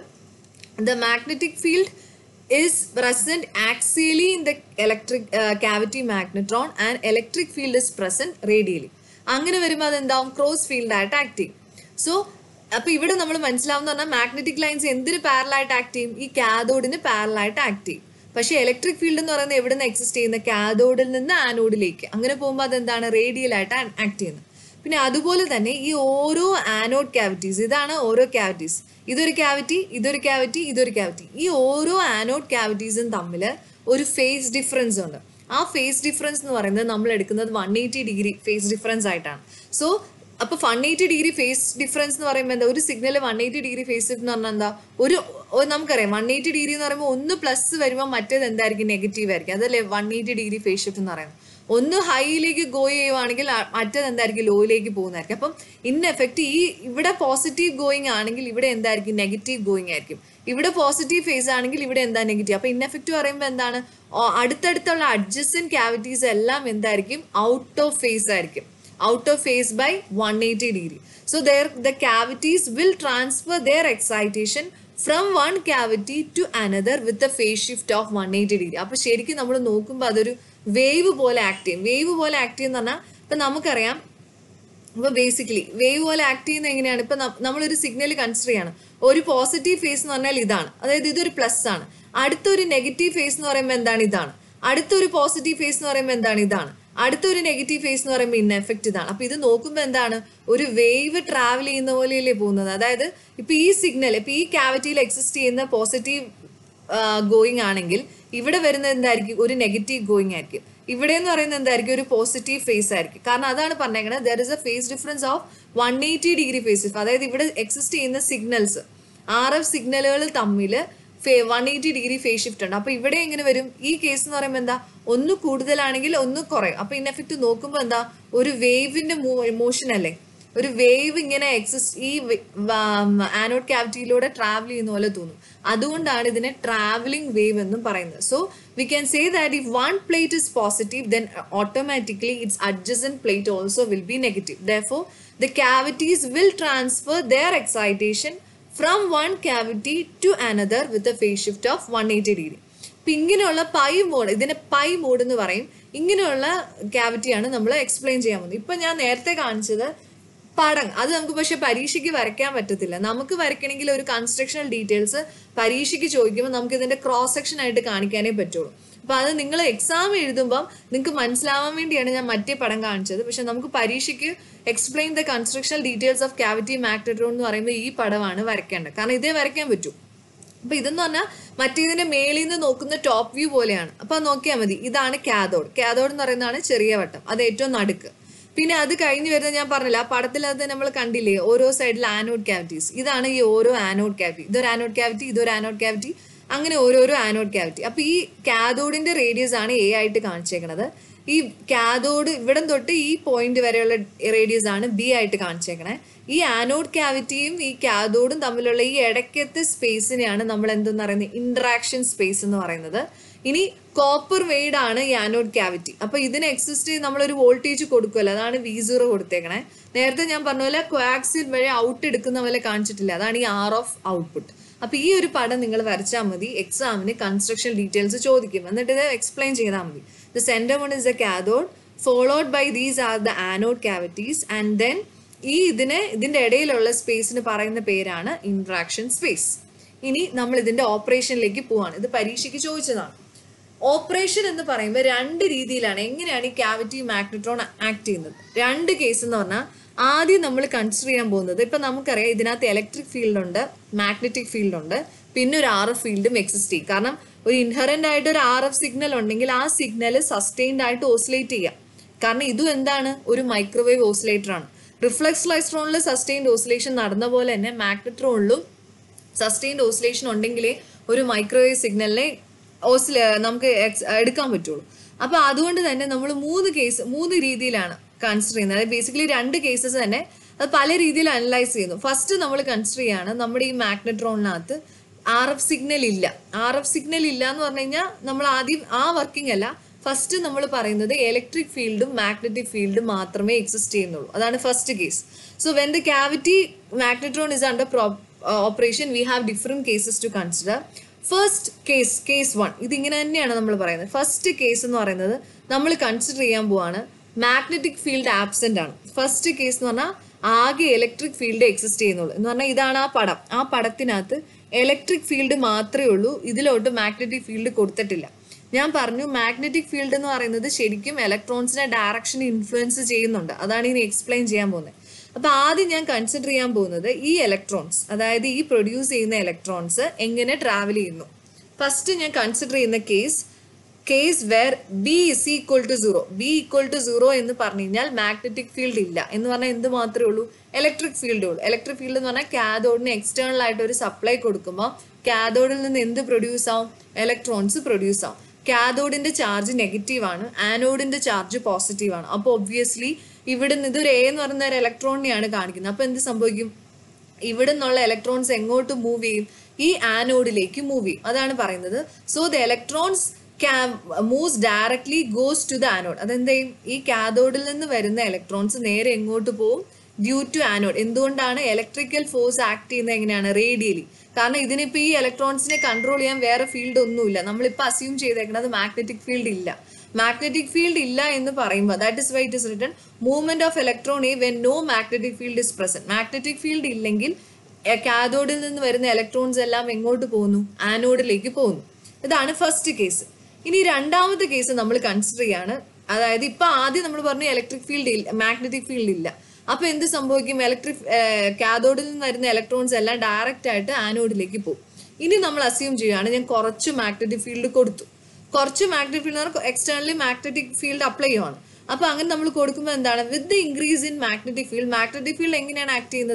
the magnetic field is present axially in the electric uh, cavity magnetron and electric field is present radially അങ്ങനെ വരുമ്പോൾ അതെന്താവും ക്രോസ് ഫീൽഡ് ആയിട്ട് ആക്ട് ചെയ്യും സോ അപ്പൊ ഇവിടെ നമ്മൾ മനസ്സിലാവുന്ന പറഞ്ഞാൽ മാഗ്നറ്റിക് ലൈൻസ് എന്തിന് പാരലായിട്ട് ആക്ട് ചെയ്യും ഈ കാഥോഡിന് പാരലായിട്ട് ആക്ട് ചെയ്യും പക്ഷേ ഇലക്ട്രിക് ഫീൽഡ് എന്ന് പറയുന്നത് എവിടെ നിന്ന് എക്സിസ്റ്റ് ചെയ്യുന്ന കാഥോഡിൽ നിന്ന് ആനോഡിലേക്ക് അങ്ങനെ പോകുമ്പോൾ അതെന്താണ് റേഡിയൽ ആയിട്ട് ആക്ട് ചെയ്യുന്നത് പിന്നെ അതുപോലെ തന്നെ ഈ ഓരോ ആനോഡ് ക്യാവിറ്റീസ് ഇതാണ് ഓരോ ക്യാവിറ്റീസ് ഇതൊരു ക്യാവിറ്റി ഇതൊരു ക്യാവിറ്റി ഇതൊരു ക്യാവിറ്റി ഈ ഓരോ ആനോഡ് ക്യാവിറ്റീസും തമ്മിൽ ഒരു ഫേസ് ഡിഫറൻസ് ഉണ്ട് ആ ഫേസ് ഡിഫറൻസ് എന്ന് പറയുന്നത് നമ്മൾ എടുക്കുന്നത് one eighty degree phase difference ആയിട്ടാണ് സോ അപ്പൊ one eighty degree phase difference എന്ന് പറയുമ്പോൾ എന്താ ഒരു signal one eighty degree phase shift എന്ന് പറഞ്ഞാൽ എന്താ ഒരു ഒരു നമുക്കറിയാം വൺ എയ്റ്റി ഡിഗ്രി എന്ന് പറയുമ്പോൾ ഒന്ന് പ്ലസ് വരുമ്പോൾ മറ്റേത് എന്തായിരിക്കും നെഗറ്റീവ് ആയിരിക്കും അതല്ലേ one eighty degree phase shift എന്ന് പറയുന്നത് ഒന്ന് ഹൈയിലേക്ക് ഗോ ചെയ്യുവാണെങ്കിൽ അ- മറ്റേത് എന്തായിരിക്കും ലോയിലേക്ക് പോകുന്നതായിരിക്കും അപ്പം ഇൻ എഫക്റ്റ് ഈ ഇവിടെ പോസിറ്റീവ് ഗോയിങ് ആണെങ്കിൽ ഇവിടെ എന്തായിരിക്കും നെഗറ്റീവ് ഗോയിങ് ആയിരിക്കും ഇവിടെ പോസിറ്റീവ് ഫേസ് ആണെങ്കിൽ ഇവിടെ എന്താ നെഗറ്റീവ് അപ്പൊ ഇൻ എഫക്റ്റ് പറയുമ്പോൾ എന്താണ് ഓ, അടുത്തടുത്തുള്ള അഡ്ജസ്റ്റൻ ക്യാവിറ്റീസ് എല്ലാം എന്തായിരിക്കും ഔട്ട് ഓഫ് ഫേസ് ആയിരിക്കും out of phase by one eighty degree so there the cavities will transfer their excitation from one cavity to another with a phase shift of one eighty degree അപ്പൊ ശരിക്കും നമ്മൾ നോക്കുമ്പോൾ അതൊരു wave പോലെ act ചെയ്യും wave പോലെ act ചെയ്യുന്ന പറഞ്ഞാൽ ഇപ്പൊ നമുക്കറിയാം ഇപ്പൊ ബേസിക്കലി വേവ് പോലെ ആക്ട് ചെയ്യുന്നത് എങ്ങനെയാണ് ഇപ്പൊ നം- നമ്മളൊരു സിഗ്നൽ കൺസിഡർ ചെയ്യാണ് ഒരു പോസിറ്റീവ് ഫേസ് എന്ന് പറഞ്ഞാൽ ഇതാണ് അതായത് ഇതൊരു പ്ലസ് ആണ് അടുത്തൊരു നെഗറ്റീവ് ഫേസ് എന്ന് പറയുമ്പോൾ എന്താണ് ഇതാണ് അടുത്തൊരു പോസിറ്റീവ് ഫേസ് എന്ന് പറയുമ്പോൾ എന്താണ് ഇതാണ് അടുത്തൊരു നെഗറ്റീവ് ഫേസ് എന്ന് പറയുമ്പോൾ ഇന്ന എഫക്റ്റ് ഇതാണ് അപ്പൊ ഇത് നോക്കുമ്പോൾ എന്താണ് ഒരു വേവ് ട്രാവൽ ചെയ്യുന്ന പോലെയല്ലേ പോകുന്നത് അതായത് ഇപ്പൊ ഈ സിഗ്നൽ ഇപ്പൊ ഈ ക്യാവിറ്റിയിൽ എക്സിസ്റ്റ് ചെയ്യുന്ന പോസിറ്റീവ് ഗോയിങ് ആണെങ്കിൽ ഇവിടെ വരുന്നത് എന്തായിരിക്കും ഒരു നെഗറ്റീവ് ഗോയിങ് ആയിരിക്കും ഇവിടെ എന്ന് പറയുന്നത് എന്തായിരിക്കും ഒരു പോസിറ്റീവ് ഫേസ് ആയിരിക്കും കാരണം അതാണ് പറഞ്ഞേക്കുന്നത് there is a phase difference of one eighty degree phase അതായത് ഇവിടെ എക്സിസ്റ്റ് ചെയ്യുന്ന സിഗ്നൽസ് ആർ എഫ് സിഗ്നലുകൾ തമ്മിൽ one eighty degree phase shift ഉണ്ട് അപ്പൊ ഇവിടെ എങ്ങനെ വരും ഈ കേസ് എന്ന് പറയുമ്പോൾ എന്താ ഒന്ന് കൂടുതലാണെങ്കിൽ ഒന്ന് കുറയും അപ്പൊ ഇൻ എഫക്റ്റ് നോക്കുമ്പോൾ എന്താ ഒരു വേവിന്റെ മോഷൻ അല്ലേ ഒരു വേവ് ഇങ്ങനെ എക്സിസ്റ്റ് ഈ ആനോഡ് ക്യാവിറ്റിയിലൂടെ ട്രാവൽ ചെയ്യുന്ന പോലെ തോന്നും അതുകൊണ്ടാണ് ഇതിനെ ട്രാവലിംഗ് വേവ് എന്നും പറയുന്നത് so we can say that if one plate is positive then automatically its adjacent plate also will be negative though the cavities will transfer their excitation from one cavity to another with a phase shift of one eighty degree അപ്പം ഇങ്ങനെയുള്ള pi mode ഇതിനെ pi mode എന്ന് പറയും ഇങ്ങനെയുള്ള ക്യാവിറ്റിയാണ് നമ്മൾ explain ചെയ്യാൻ പോകുന്നത് ഇപ്പം ഞാൻ നേരത്തെ കാണിച്ചത് പടം അത് നമുക്ക് പക്ഷെ പരീക്ഷയ്ക്ക് വരയ്ക്കാൻ പറ്റത്തില്ല നമുക്ക് വരയ്ക്കണമെങ്കിൽ ഒരു കൺസ്ട്രക്ഷണൽ ഡീറ്റെയിൽസ് പരീക്ഷയ്ക്ക് ചോദിക്കുമ്പോൾ നമുക്ക് ഇതിന്റെ ക്രോസ് സെക്ഷൻ ആയിട്ട് കാണിക്കാനേ പറ്റുള്ളൂ അപ്പൊ അത് നിങ്ങൾ എക്സാം എഴുതുമ്പോൾ നിങ്ങൾക്ക് മനസ്സിലാവാൻ വേണ്ടിയാണ് ഞാൻ മറ്റേ പടം കാണിച്ചത് പക്ഷെ നമുക്ക് പരീക്ഷയ്ക്ക് explain the constructional details of cavity magnetron എന്ന് പറയുമ്പോൾ ഈ പടമാണ് വരയ്ക്കേണ്ടത് കാരണം ഇതേ വരയ്ക്കാൻ പറ്റൂ അപ്പൊ ഇതെന്ന് പറഞ്ഞാൽ മറ്റേതിന്റെ മേളിൽ നിന്ന് നോക്കുന്ന ടോപ്പ് വ്യൂ പോലെയാണ് അപ്പൊ നോക്കിയാൽ മതി ഇതാണ് കാതോഡ് കാതോഡ് എന്ന് പറയുന്നതാണ് ചെറിയ വട്ടം അത് ഏറ്റവും നടുക്ക് പിന്നെ അത് കഴിഞ്ഞ് വരുന്ന ഞാൻ പറഞ്ഞില്ല ആ പടത്തിൽ അത് നമ്മൾ കണ്ടില്ലേ ഓരോ സൈഡിൽ ആനോഡ് ക്യാവിറ്റീസ് ഇതാണ് ഈ ഓരോ ആനോഡ് ക്യാവിറ്റി ഇതൊരു ആനോഡ് ക്യാവിറ്റി ഇതൊരു ആനോഡ് ക്യാവിറ്റി അങ്ങനെ ഓരോരോ ആനോഡ് ക്യാവിറ്റി അപ്പൊ ഈ കാതോഡിന്റെ റേഡിയസ് ആണ് എ ആയിട്ട് കാണിച്ചേക്കണത് ഈ കാതോഡ് ഇവിടം തൊട്ട് ഈ പോയിന്റ് വരെയുള്ള റേഡിയസ് ആണ് ബി ആയിട്ട് കാണിച്ചേക്കണേ ഈ ആനോഡ് ക്യാവിറ്റിയും ഈ കാതോഡും തമ്മിലുള്ള ഈ ഇടയ്ക്കത്തെ സ്പേസിനെയാണ് നമ്മൾ എന്തെന്ന് പറയുന്നത് ഇന്ററാക്ഷൻ സ്പേസ് എന്ന് പറയുന്നത് ഇനി കോപ്പർ വെയ്ഡ് ആണ് ഈ ആനോഡ് ക്യാവിറ്റി അപ്പൊ ഇതിന് എക്സിസ്റ്റ് ചെയ്ത് നമ്മളൊരു വോൾട്ടേജ് കൊടുക്കുമല്ലോ അതാണ് വി സീറോ കൊടുത്തേക്കണേ നേരത്തെ ഞാൻ പറഞ്ഞ പോലെ ക്വാക്സിൽ വഴി ഔട്ട് എടുക്കുന്ന പോലെ കാണിച്ചിട്ടില്ല അതാണ് ഈ ആർ ഓഫ് ഔട്ട്പുട്ട് അപ്പൊ ഈ ഒരു പടം നിങ്ങൾ വരച്ചാൽ മതി എക്സാമിന് കൺസ്ട്രക്ഷൻ ഡീറ്റെയിൽസ് ചോദിക്കും എന്നിട്ട് ഇത് എക്സ്പ്ലെയിൻ ചെയ്താൽ മതി the centre one is the cathode followed by these are the anode cavities and then ഈ ഇതിന് ഇതിന്റെ ഇടയിലുള്ള സ്പേസിന് പറയുന്ന പേരാണ് ഇന്ററാക്ഷൻ സ്പേസ് ഇനി നമ്മൾ ഇതിന്റെ ഓപ്പറേഷനിലേക്ക് പോവാണ് ഇത് പരീക്ഷയ്ക്ക് ചോദിച്ചതാണ് ഓപ്പറേഷൻ എന്ന് പറയുമ്പോൾ രണ്ട് രീതിയിലാണ് എങ്ങനെയാണ് ഈ ക്യാവിറ്റി മാഗ്നട്രോൺ ആക്ട് ചെയ്യുന്നത് രണ്ട് കേസ് എന്ന് പറഞ്ഞാൽ ആദ്യം നമ്മൾ കൺസിഡർ ചെയ്യാൻ പോകുന്നത് ഇപ്പൊ നമുക്കറിയാം ഇതിനകത്ത് ഇലക്ട്രിക് ഫീൽഡ് ഉണ്ട് മാഗ്നറ്റിക് ഫീൽഡ് ഉണ്ട് പിന്നെ ഒരു ആർ എഫ് ഫീൽഡും എക്സിസ്റ്റ് ചെയ്യും കാരണം ഒരു ഇൻഹറന്റ് ആയിട്ട് ഒരു ആർ എഫ് സിഗ്നൽ ഉണ്ടെങ്കിൽ ആ സിഗ്നൽ സസ്റ്റെയിൻഡ് ആയിട്ട് ഓസിലേറ്റ് ചെയ്യാം കാരണം ഇതും എന്താണ് ഒരു മൈക്രോവേവ് ഓസിലേറ്റർ ആണ് റിഫ്ലക്സ് ലൈസ്ട്രോണിൽ സസ്റ്റെയിൻഡ് ഓസിലേഷൻ നടന്ന പോലെ തന്നെ മാഗ്നട്രോണിലും സസ്റ്റെയിൻഡ് ഓസിലേഷൻ ഉണ്ടെങ്കിലേ ഒരു മൈക്രോവേവ് സിഗ്നലിനെ ഓസില നമുക്ക് ex- എടുക്കാൻ പറ്റുള്ളൂ അപ്പൊ അതുകൊണ്ട് തന്നെ നമ്മൾ മൂന്ന് കേസ് മൂന്ന് രീതിയിലാണ് കൺസിഡർ ചെയ്യുന്നത് അതായത് ബേസിക്കലി രണ്ട് കേസസ് തന്നെ അത് പല രീതിയിൽ അനലൈസ് ചെയ്യുന്നു ഫസ്റ്റ് നമ്മൾ കൺസിഡർ ചെയ്യാണ് നമ്മുടെ ഈ മാഗ്നട്രോണിനകത്ത് ആർ എഫ് സിഗ്നൽ ഇല്ല ആർ എഫ് സിഗ്നൽ ഇല്ല എന്ന് പറഞ്ഞു കഴിഞ്ഞാൽ നമ്മൾ ആദ്യം ആ വർക്കിംഗ് അല്ല ഫസ്റ്റ് നമ്മൾ പറയുന്നത് ഇലക്ട്രിക് ഫീൽഡും മാഗ്നറ്റിക് ഫീൽഡും മാത്രമേ എക്സിസ്റ്റ് ചെയ്യുന്നുള്ളൂ അതാണ് first case so when the cavity magnetron is under operation we have different cases to consider first case case one ഇതിങ്ങനെ തന്നെയാണ് നമ്മൾ പറയുന്നത് ഫസ്റ്റ് കേസ് എന്ന് പറയുന്നത് നമ്മൾ കൺസിഡർ ചെയ്യാൻ പോവാണ് മാഗ്നറ്റിക് ഫീൽഡ് ആബ്സെന്റ് ആണ് ഫസ്റ്റ് കേസ് എന്ന് പറഞ്ഞാൽ ആകെ ഇലക്ട്രിക് ഫീൽഡ് എക്സിസ്റ്റ് ചെയ്യുന്നുള്ളൂ എന്ന് പറഞ്ഞാൽ ഇതാണ് ആ പടം ആ പടത്തിനകത്ത് ഇലക്ട്രിക് ഫീൽഡ് മാത്രമേ ഉള്ളൂ ഇതിലോട്ട് മാഗ്നറ്റിക് ഫീൽഡ് കൊടുത്തിട്ടില്ല ഞാൻ പറഞ്ഞു മാഗ്നറ്റിക് ഫീൽഡ് എന്ന് പറയുന്നത് ശരിക്കും ഇലക്ട്രോൺസിനെ ഡയറക്ഷൻ ഇൻഫ്ലുവൻസ് ചെയ്യുന്നുണ്ട് അതാണ് ഇനി എക്സ്പ്ലെയിൻ ചെയ്യാൻ പോകുന്നത് അപ്പൊ ആദ്യം ഞാൻ കൺസിഡർ ചെയ്യാൻ പോകുന്നത് ഈ ഇലക്ട്രോൺസ് അതായത് ഈ പ്രൊഡ്യൂസ് ചെയ്യുന്ന ഇലക്ട്രോൺസ് എങ്ങനെ ട്രാവൽ ചെയ്യുന്നു ഫസ്റ്റ് ഞാൻ കൺസിഡർ ചെയ്യുന്ന case case where B is equal to zero B equal to zero എന്ന് പറഞ്ഞു കഴിഞ്ഞാൽ മാഗ്നറ്റിക് ഫീൽഡ് ഇല്ല എന്ന് പറഞ്ഞാൽ എന്ത് മാത്രമേ ഉള്ളൂ ഇലക്ട്രിക് ഫീൽഡേ ഉള്ളൂ ഇലക്ട്രിക് ഫീൽഡ് എന്ന് പറഞ്ഞാൽ കാതോഡിന് എക്സ്റ്റേണൽ ആയിട്ട് ഒരു സപ്ലൈ കൊടുക്കുമ്പോൾ കാതോഡിൽ നിന്ന് എന്ത് പ്രൊഡ്യൂസ് ആവും ഇലക്ട്രോൺസ് പ്രൊഡ്യൂസ് ആവും കാതോഡിന്റെ ചാർജ് നെഗറ്റീവ് ആണ് ആനോഡിന്റെ ചാർജ് പോസിറ്റീവ് ആണ് അപ്പോൾ ഒബ്വിയസ്ലി ഇവിടെ നിന്ന് ഇതൊരു എ എന്ന് പറയുന്ന ഒരു ഇലക്ട്രോണിനെയാണ് കാണിക്കുന്നത് അപ്പോൾ എന്ത് സംഭവിക്കും ഇവിടെ നിന്നുള്ള ഇലക്ട്രോൺസ് എങ്ങോട്ട് മൂവ് ചെയ്യും ഈ ആനോഡിലേക്ക് മൂവ് ചെയ്യും അതാണ് പറയുന്നത് so the electrons moves directly goes to the anode അതെന്ത് ചെയ്യും ഈ കാതോഡിൽ നിന്ന് വരുന്ന ഇലക്ട്രോൺസ് നേരെ എങ്ങോട്ട് പോകും ഡ്യൂ ടു ആനോഡ് എന്തുകൊണ്ടാണ് ഇലക്ട്രിക്കൽ ഫോഴ്സ് ആക്ട് ചെയ്യുന്നത് എങ്ങനെയാണ് റേഡിയലി കാരണം ഇതിനിപ്പോൾ ഈ ഇലക്ട്രോൺസിനെ കൺട്രോൾ ചെയ്യാൻ വേറെ ഫീൽഡ് ഒന്നുമില്ല നമ്മളിപ്പോൾ അസ്യൂം ചെയ്തേക്കുന്നത് മാഗ്നറ്റിക് ഫീൽഡ് ഇല്ല മാഗ്നറ്റിക് ഫീൽഡ് ഇല്ല എന്ന് പറയുമ്പോൾ that is why it is written movement of electron a when no magnetic field is present magnetic field ഇല്ലെങ്കിൽ കാതോഡിൽ നിന്ന് വരുന്ന ഇലക്ട്രോൺസ് എല്ലാം എങ്ങോട്ട് പോകുന്നു ആനോഡിലേക്ക് പോകുന്നു ഇതാണ് ഫസ്റ്റ് കേസ് ഇനി രണ്ടാമത്തെ കേസ് നമ്മൾ കൺസിഡർ ചെയ്യാണ് അതായത് ഇപ്പൊ ആദ്യം നമ്മൾ പറഞ്ഞു ഇലക്ട്രിക് ഫീൽഡ് ഇല്ല മാഗ്നറ്റിക് ഫീൽഡ് ഇല്ല അപ്പൊ എന്ത് സംഭവിക്കും ഇലക്ട്രിക് കാതോഡിൽ നിന്ന് വരുന്ന ഇലക്ട്രോൺസ് എല്ലാം ഡയറക്റ്റ് ആയിട്ട് ആനോഡിലേക്ക് പോകും ഇനി നമ്മൾ അസ്യൂം ചെയ്യുകയാണ് ഞാൻ കുറച്ച് മാഗ്നറ്റിക് ഫീൽഡ് കൊടുത്തു കുറച്ച് magnetic field externally magnetic field apply ചെയ്യുവാണ് അപ്പൊ അങ്ങനെ നമ്മൾ കൊടുക്കുമ്പോൾ എന്താണ് with the increase in magnetic field magnetic field എങ്ങനെയാണ് ആക്ട് ചെയ്യുന്നത്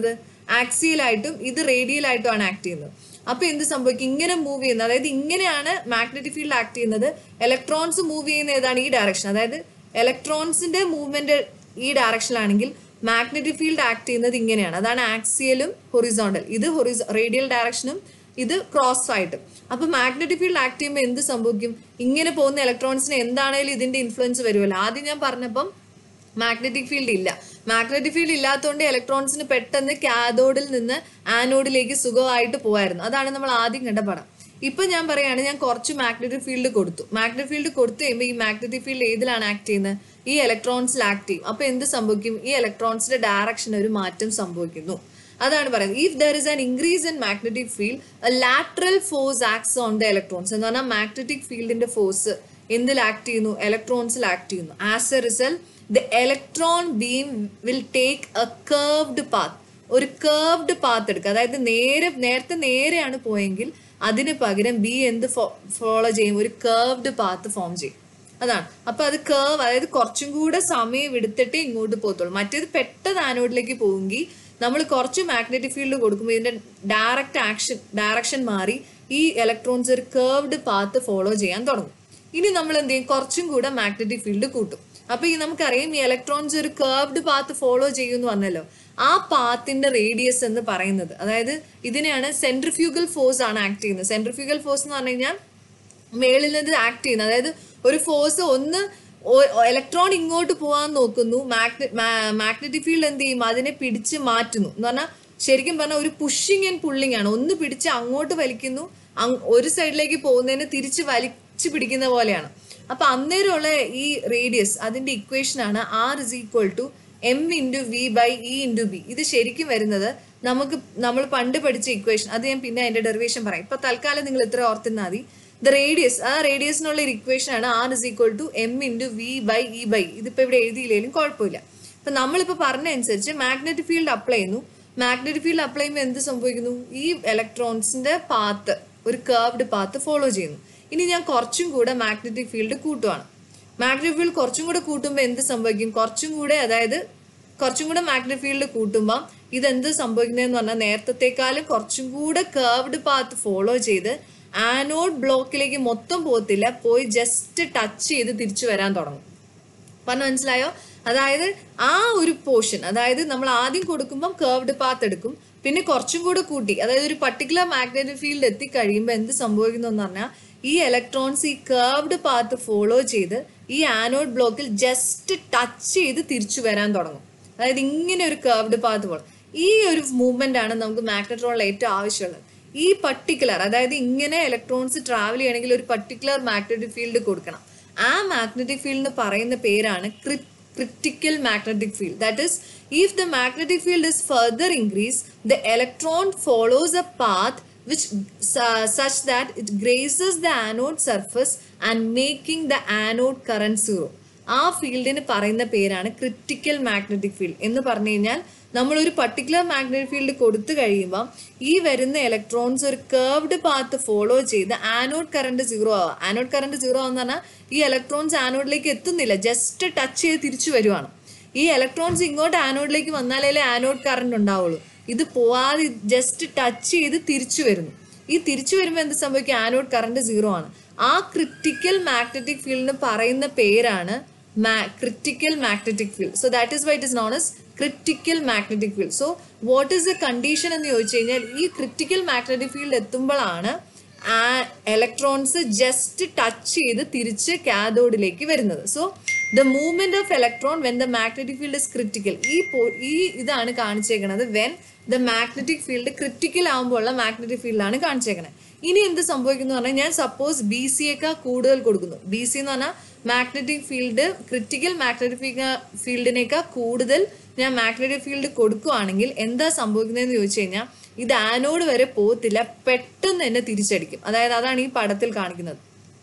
ആക്സിയലായിട്ടും ഇത് റേഡിയലായിട്ടും ആണ് ആക്ട് ചെയ്യുന്നത് അപ്പൊ എന്ത് സംഭവിക്കും ഇങ്ങനെ മൂവ് ചെയ്യുന്നത് അതായത് ഇങ്ങനെയാണ് മാഗ്നറ്റിക് ഫീൽഡ് ആക്ട് ചെയ്യുന്നത് ഇലക്ട്രോൺസ് മൂവ് ചെയ്യുന്ന ഏതാണ് ഈ ഡയറക്ഷൻ അതായത് ഇലക്ട്രോൺസിന്റെ മൂവ്മെന്റ് ഈ ഡയറക്ഷനിലാണെങ്കിൽ മാഗ്നറ്റിക് ഫീൽഡ് ആക്ട് ചെയ്യുന്നത് ഇങ്ങനെയാണ് അതാണ് ആക്സിയലും ഹൊറിസോണ്ടൽ ഇത് ഹൊറിസോ റേഡിയൽ ഡയറക്ഷനും ഇത് ക്രോസ് ആയിട്ടും അപ്പൊ മാഗ്നറ്റിക് ഫീൽഡ് ആക്ട് ചെയ്യുമ്പോൾ എന്ത് സംഭവിക്കും ഇങ്ങനെ പോകുന്ന ഇലക്ട്രോൺസിന് എന്താണേലും ഇതിന്റെ ഇൻഫ്ലുവൻസ് വരുമല്ലോ ആദ്യം ഞാൻ പറഞ്ഞപ്പം മാഗ്നറ്റിക് ഫീൽഡ് ഇല്ല മാഗ്നറ്റിക് ഫീൽഡ് ഇല്ലാത്തതുകൊണ്ട് ഇലക്ട്രോൺസിന് പെട്ടെന്ന് കാഥോഡിൽ നിന്ന് ആനോഡിലേക്ക് സുഖമായിട്ട് പോകായിരുന്നു അതാണ് നമ്മൾ ആദ്യം കണ്ട പടം ഇപ്പൊ ഞാൻ പറയാണ് ഞാൻ കുറച്ച് മാഗ്നറ്റിക് ഫീൽഡ് കൊടുത്തു മാഗ്നറ്റിക് ഫീൽഡ് കൊടുത്തു കഴിയുമ്പോൾ ഈ മാഗ്നറ്റിക് ഫീൽഡ് ഏതിലാണ് ആക്ട് ചെയ്യുന്നത് ഈ ഇലക്ട്രോൺസിൽ ആക്ട് ചെയ്യും അപ്പൊ എന്ത് സംഭവിക്കും ഈ ഇലക്ട്രോൺസിന്റെ ഡയറക്ഷൻ ഒരു മാറ്റം സംഭവിക്കുന്നു അതാണ് പറയുന്നത് if there is an increase in magnetic field lateral force acts on the electrons എന്ന് പറഞ്ഞാൽ മാഗ്നറ്റിക് ഫീൽഡിന്റെ ഫോഴ്സ് എന്തിൽ ആക്ട് ചെയ്യുന്നു ഇലക്ട്രോൺസിൽ ആക്ട് ചെയ്യുന്നു as a result the electron beam will take a curved path ഒരു കർവ്ഡ് പാത്ത് എടുക്കുക അതായത് നേരെ നേരത്തെ നേരെയാണ് പോയെങ്കിൽ അതിന് പകരം ബി എന്ത് ഫോളോ ചെയ്യും ഒരു കർവ്ഡ് പാത്ത് ഫോം ചെയ്യും അതാണ് അപ്പൊ അത് കേർവ് അതായത് കുറച്ചും കൂടെ സമയം എടുത്തിട്ടേ ഇങ്ങോട്ട് പോകത്തുള്ളൂ മറ്റേത് പെട്ടെന്ന് ആനോഡിലേക്ക് പോവുമെങ്കിൽ നമ്മൾ കുറച്ച് മാഗ്നറ്റിക് ഫീൽഡ് കൊടുക്കുമ്പോൾ ഇതിന്റെ ഡയറക്റ്റ് ആക്ഷൻ ഡയറക്ഷൻ മാറി ഈ ഇലക്ട്രോൺസ് ഒരു കേർവ്ഡ് പാത്ത് ഫോളോ ചെയ്യാൻ തുടങ്ങും ഇനി നമ്മൾ എന്ത് ചെയ്യും കുറച്ചും കൂടെ മാഗ്നറ്റിക് ഫീൽഡ് കൂട്ടും അപ്പൊ ഈ നമുക്കറിയാം ഈ ഇലക്ട്രോൺസ് ഒരു കേർവ്ഡ് പാത്ത് ഫോളോ ചെയ്യുമെന്ന് പറഞ്ഞല്ലോ ആ പാത്തിന്റെ റേഡിയസ് എന്ന് പറയുന്നത് അതായത് ഇതിനെയാണ് സെൻട്രിഫ്യൂഗൽ ഫോഴ്സ് ആണ് ആക്ട് ചെയ്യുന്നത് സെൻട്രിഫ്യൂഗൽ ഫോഴ്സ് എന്ന് പറഞ്ഞു കഴിഞ്ഞാൽ മേളിൽ നിന്ന് ആക്ട് ചെയ്യുന്നത് അതായത് ഒരു ഫോഴ്സ് ഒന്ന് ഇലക്ട്രോൺ ഇങ്ങോട്ട് പോകാൻ നോക്കുന്നു മാഗ്നറ്റിക് ഫീൽഡ് എന്ത് ചെയ്യും അതിനെ പിടിച്ച് മാറ്റുന്നു എന്ന് പറഞ്ഞാൽ ശരിക്കും പറഞ്ഞാൽ ഒരു പുഷിങ് ആൻഡ് പുള്ളിങ് ആണ് ഒന്ന് പിടിച്ച് അങ്ങോട്ട് വലിക്കുന്നു അങ്- ഒരു സൈഡിലേക്ക് പോകുന്നതിന് തിരിച്ച് വലിച്ചു പിടിക്കുന്ന പോലെയാണ് അപ്പൊ അന്നേരമുള്ള ഈ റേഡിയസ് അതിന്റെ ഇക്വേഷൻ ആണ് R is equal to M into V by E into B ഇത് ശരിക്കും വരുന്നത് നമുക്ക് നമ്മൾ പണ്ട് പഠിച്ച ഇക്വേഷൻ അത് ഞാൻ പിന്നെ അതിന്റെ ഡെറിവേഷൻ പറയാം ഇപ്പൊ തൽക്കാലം നിങ്ങൾ ഇത്ര ഓർത്തിരുന്നാൽ മതി ദ റേഡിയസ് ആ റേഡിയസിനുള്ള ഒരു ഇക്വേഷൻ ആണ് R is equal to M into V by E by ഇതിപ്പോ ഇവിടെ എഴുതിയില്ലെങ്കിലും കുഴപ്പമില്ല അപ്പൊ നമ്മളിപ്പോ പറഞ്ഞ അനുസരിച്ച് മാഗ്നറ്റിക് ഫീൽഡ് അപ്ലൈ ചെയ്യുന്നു മാഗ്നറ്റിക് ഫീൽഡ് അപ്ലൈ ചെയ്യുമ്പോൾ എന്ത് സംഭവിക്കുന്നു ഈ ഇലക്ട്രോൺസിന്റെ പാത്ത് ഒരു കർവ്ഡ് പാത്ത് ഫോളോ ചെയ്യുന്നു ഇനി ഞാൻ കുറച്ചും കൂടെ മാഗ്നറ്റിക് ഫീൽഡ് കൂട്ടുവാണ് മാഗ്നറ്റിക് ഫീൽഡ് കുറച്ചും കൂടെ കൂട്ടുമ്പോൾ എന്ത് സംഭവിക്കും കുറച്ചും കൂടെ അതായത് കുറച്ചും കൂടെ മാഗ്നറ്റിക് ഫീൽഡ് കൂട്ടുമ്പോൾ ഇതെന്ത് സംഭവിക്കുന്നതെന്ന് പറഞ്ഞാൽ നേരത്തെക്കാളും കുറച്ചും കൂടെ കർവ്ഡ് പാത്ത് ഫോളോ ചെയ്ത് ആനോഡ് ബ്ലോക്കിലേക്ക് മൊത്തം പോകത്തില്ല പോയി ജസ്റ്റ് ടച്ച് ചെയ്ത് തിരിച്ചു വരാൻ തുടങ്ങും പറഞ്ഞു മനസ്സിലായോ അതായത് ആ ഒരു പോർഷൻ അതായത് നമ്മൾ ആദ്യം കൊടുക്കുമ്പം കേർവ്ഡ് പാത്ത് എടുക്കും പിന്നെ കുറച്ചും കൂടെ കൂട്ടി അതായത് ഒരു പർട്ടിക്കുലർ മാഗ്നറ്റിക് ഫീൽഡ് എത്തിക്കഴിയുമ്പോൾ എന്ത് സംഭവിക്കുന്നു എന്ന് പറഞ്ഞാൽ ഈ ഇലക്ട്രോൺസ് ഈ കേർവ്ഡ് പാത്ത് ഫോളോ ചെയ്ത് ഈ ആനോഡ് ബ്ലോക്കിൽ ജസ്റ്റ് ടച്ച് ചെയ്ത് തിരിച്ചു വരാൻ തുടങ്ങും അതായത് ഇങ്ങനെ ഒരു കേർവ്ഡ് പാത്ത് പോകണം ഈ ഒരു മൂവ്മെന്റ് ആണ് നമുക്ക് മാഗ്നട്രോണിൽ ഏറ്റവും ആവശ്യമുള്ളത് ഈ പർട്ടിക്കുലർ അതായത് ഇങ്ങനെ ഇലക്ട്രോൺസ് ട്രാവൽ ചെയ്യണമെങ്കിൽ ഒരു പർട്ടിക്കുലർ മാഗ്നറ്റിക് ഫീൽഡ് കൊടുക്കണം ആ മാഗ്നറ്റിക് ഫീൽഡ് എന്ന് പറയുന്ന പേരാണ് critical magnetic field that is if the magnetic field is further increase the electron follows a path which uh, such that it grazes the anode surface and making the anode current zero ആ ഫീൽഡിന് പറയുന്ന പേരാണ് critical magnetic field എന്ന് പറഞ്ഞു കഴിഞ്ഞാൽ നമ്മൾ ഒരു particular magnetic field കൊടുത്തു കഴിയുമ്പോൾ ഈ വരുന്ന ഇലക്ട്രോൺസ് ഒരു കേർവ്ഡ് പാത്ത് ഫോളോ ചെയ്ത് ആനോഡ് കറണ്ട് സീറോ ആവുക ആനോഡ് കറണ്ട് സീറോ ആണെന്ന് പറഞ്ഞാൽ ഈ ഇലക്ട്രോൺസ് ആനോഡിലേക്ക് എത്തുന്നില്ല ജസ്റ്റ് ടച്ച് ചെയ്ത് തിരിച്ചു വരുവാണ് ഈ ഇലക്ട്രോൺസ് ഇങ്ങോട്ട് ആനോഡിലേക്ക് വന്നാലേ ആനോഡ് കറണ്ട് ഉണ്ടാവുള്ളൂ ഇത് പോവാതെ ജസ്റ്റ് ടച്ച് ചെയ്ത് തിരിച്ചു വരുന്നു ഈ തിരിച്ചു വരുമ്പോൾ എന്ത് സംഭവിക്കും ആനോഡ് കറണ്ട് സീറോ ആണ് ആ ക്രിറ്റിക്കൽ മാഗ്നറ്റിക് ഫീൽഡിന് പറയുന്ന പേരാണ് critical magnetic field so that is why it is known as critical magnetic field so what is the condition എന്ന് ചോദിച്ചു കഴിഞ്ഞാൽ ഈ ക്രിറ്റിക്കൽ മാഗ്നറ്റിക് ഫീൽഡ് എത്തുമ്പോഴാണ് ആ ഇലക്ട്രോൺസ് ജസ്റ്റ് ടച്ച് ചെയ്ത് തിരിച്ച് കാഥോഡിലേക്ക് വരുന്നത് so the movement of electron when the magnetic field is critical ഈ പോ- ഈ ഇതാണ് കാണിച്ചേക്കുന്നത് when the magnetic field critical ആകുമ്പോഴുള്ള മാഗ്നറ്റിക് ഫീൽഡാണ് കാണിച്ചേക്കുന്നത് ഇനി എന്ത് സംഭവിക്കുന്നു പറഞ്ഞാൽ ഞാൻ സപ്പോസ് ബി സി യേക്കാൾ കൂടുതൽ കൊടുക്കുന്നു ബി സി എന്ന് പറഞ്ഞാൽ മാഗ്നറ്റിക് ഫീൽഡ് ക്രിറ്റിക്കൽ മാഗ്നറ്റിക് ഫീൽഡിനേക്കാൾ കൂടുതൽ ഞാൻ മാഗ്നറ്റിക് ഫീൽഡ് കൊടുക്കുകയാണെങ്കിൽ എന്താ സംഭവിക്കുന്നതെന്ന് ചോദിച്ചു കഴിഞ്ഞാൽ ഇത് ആനോഡ് വരെ പോകത്തില്ല പെട്ടെന്ന് തന്നെ തിരിച്ചടിക്കും അതായത് അതാണ് ഈ പടത്തിൽ കാണിക്കുന്നത്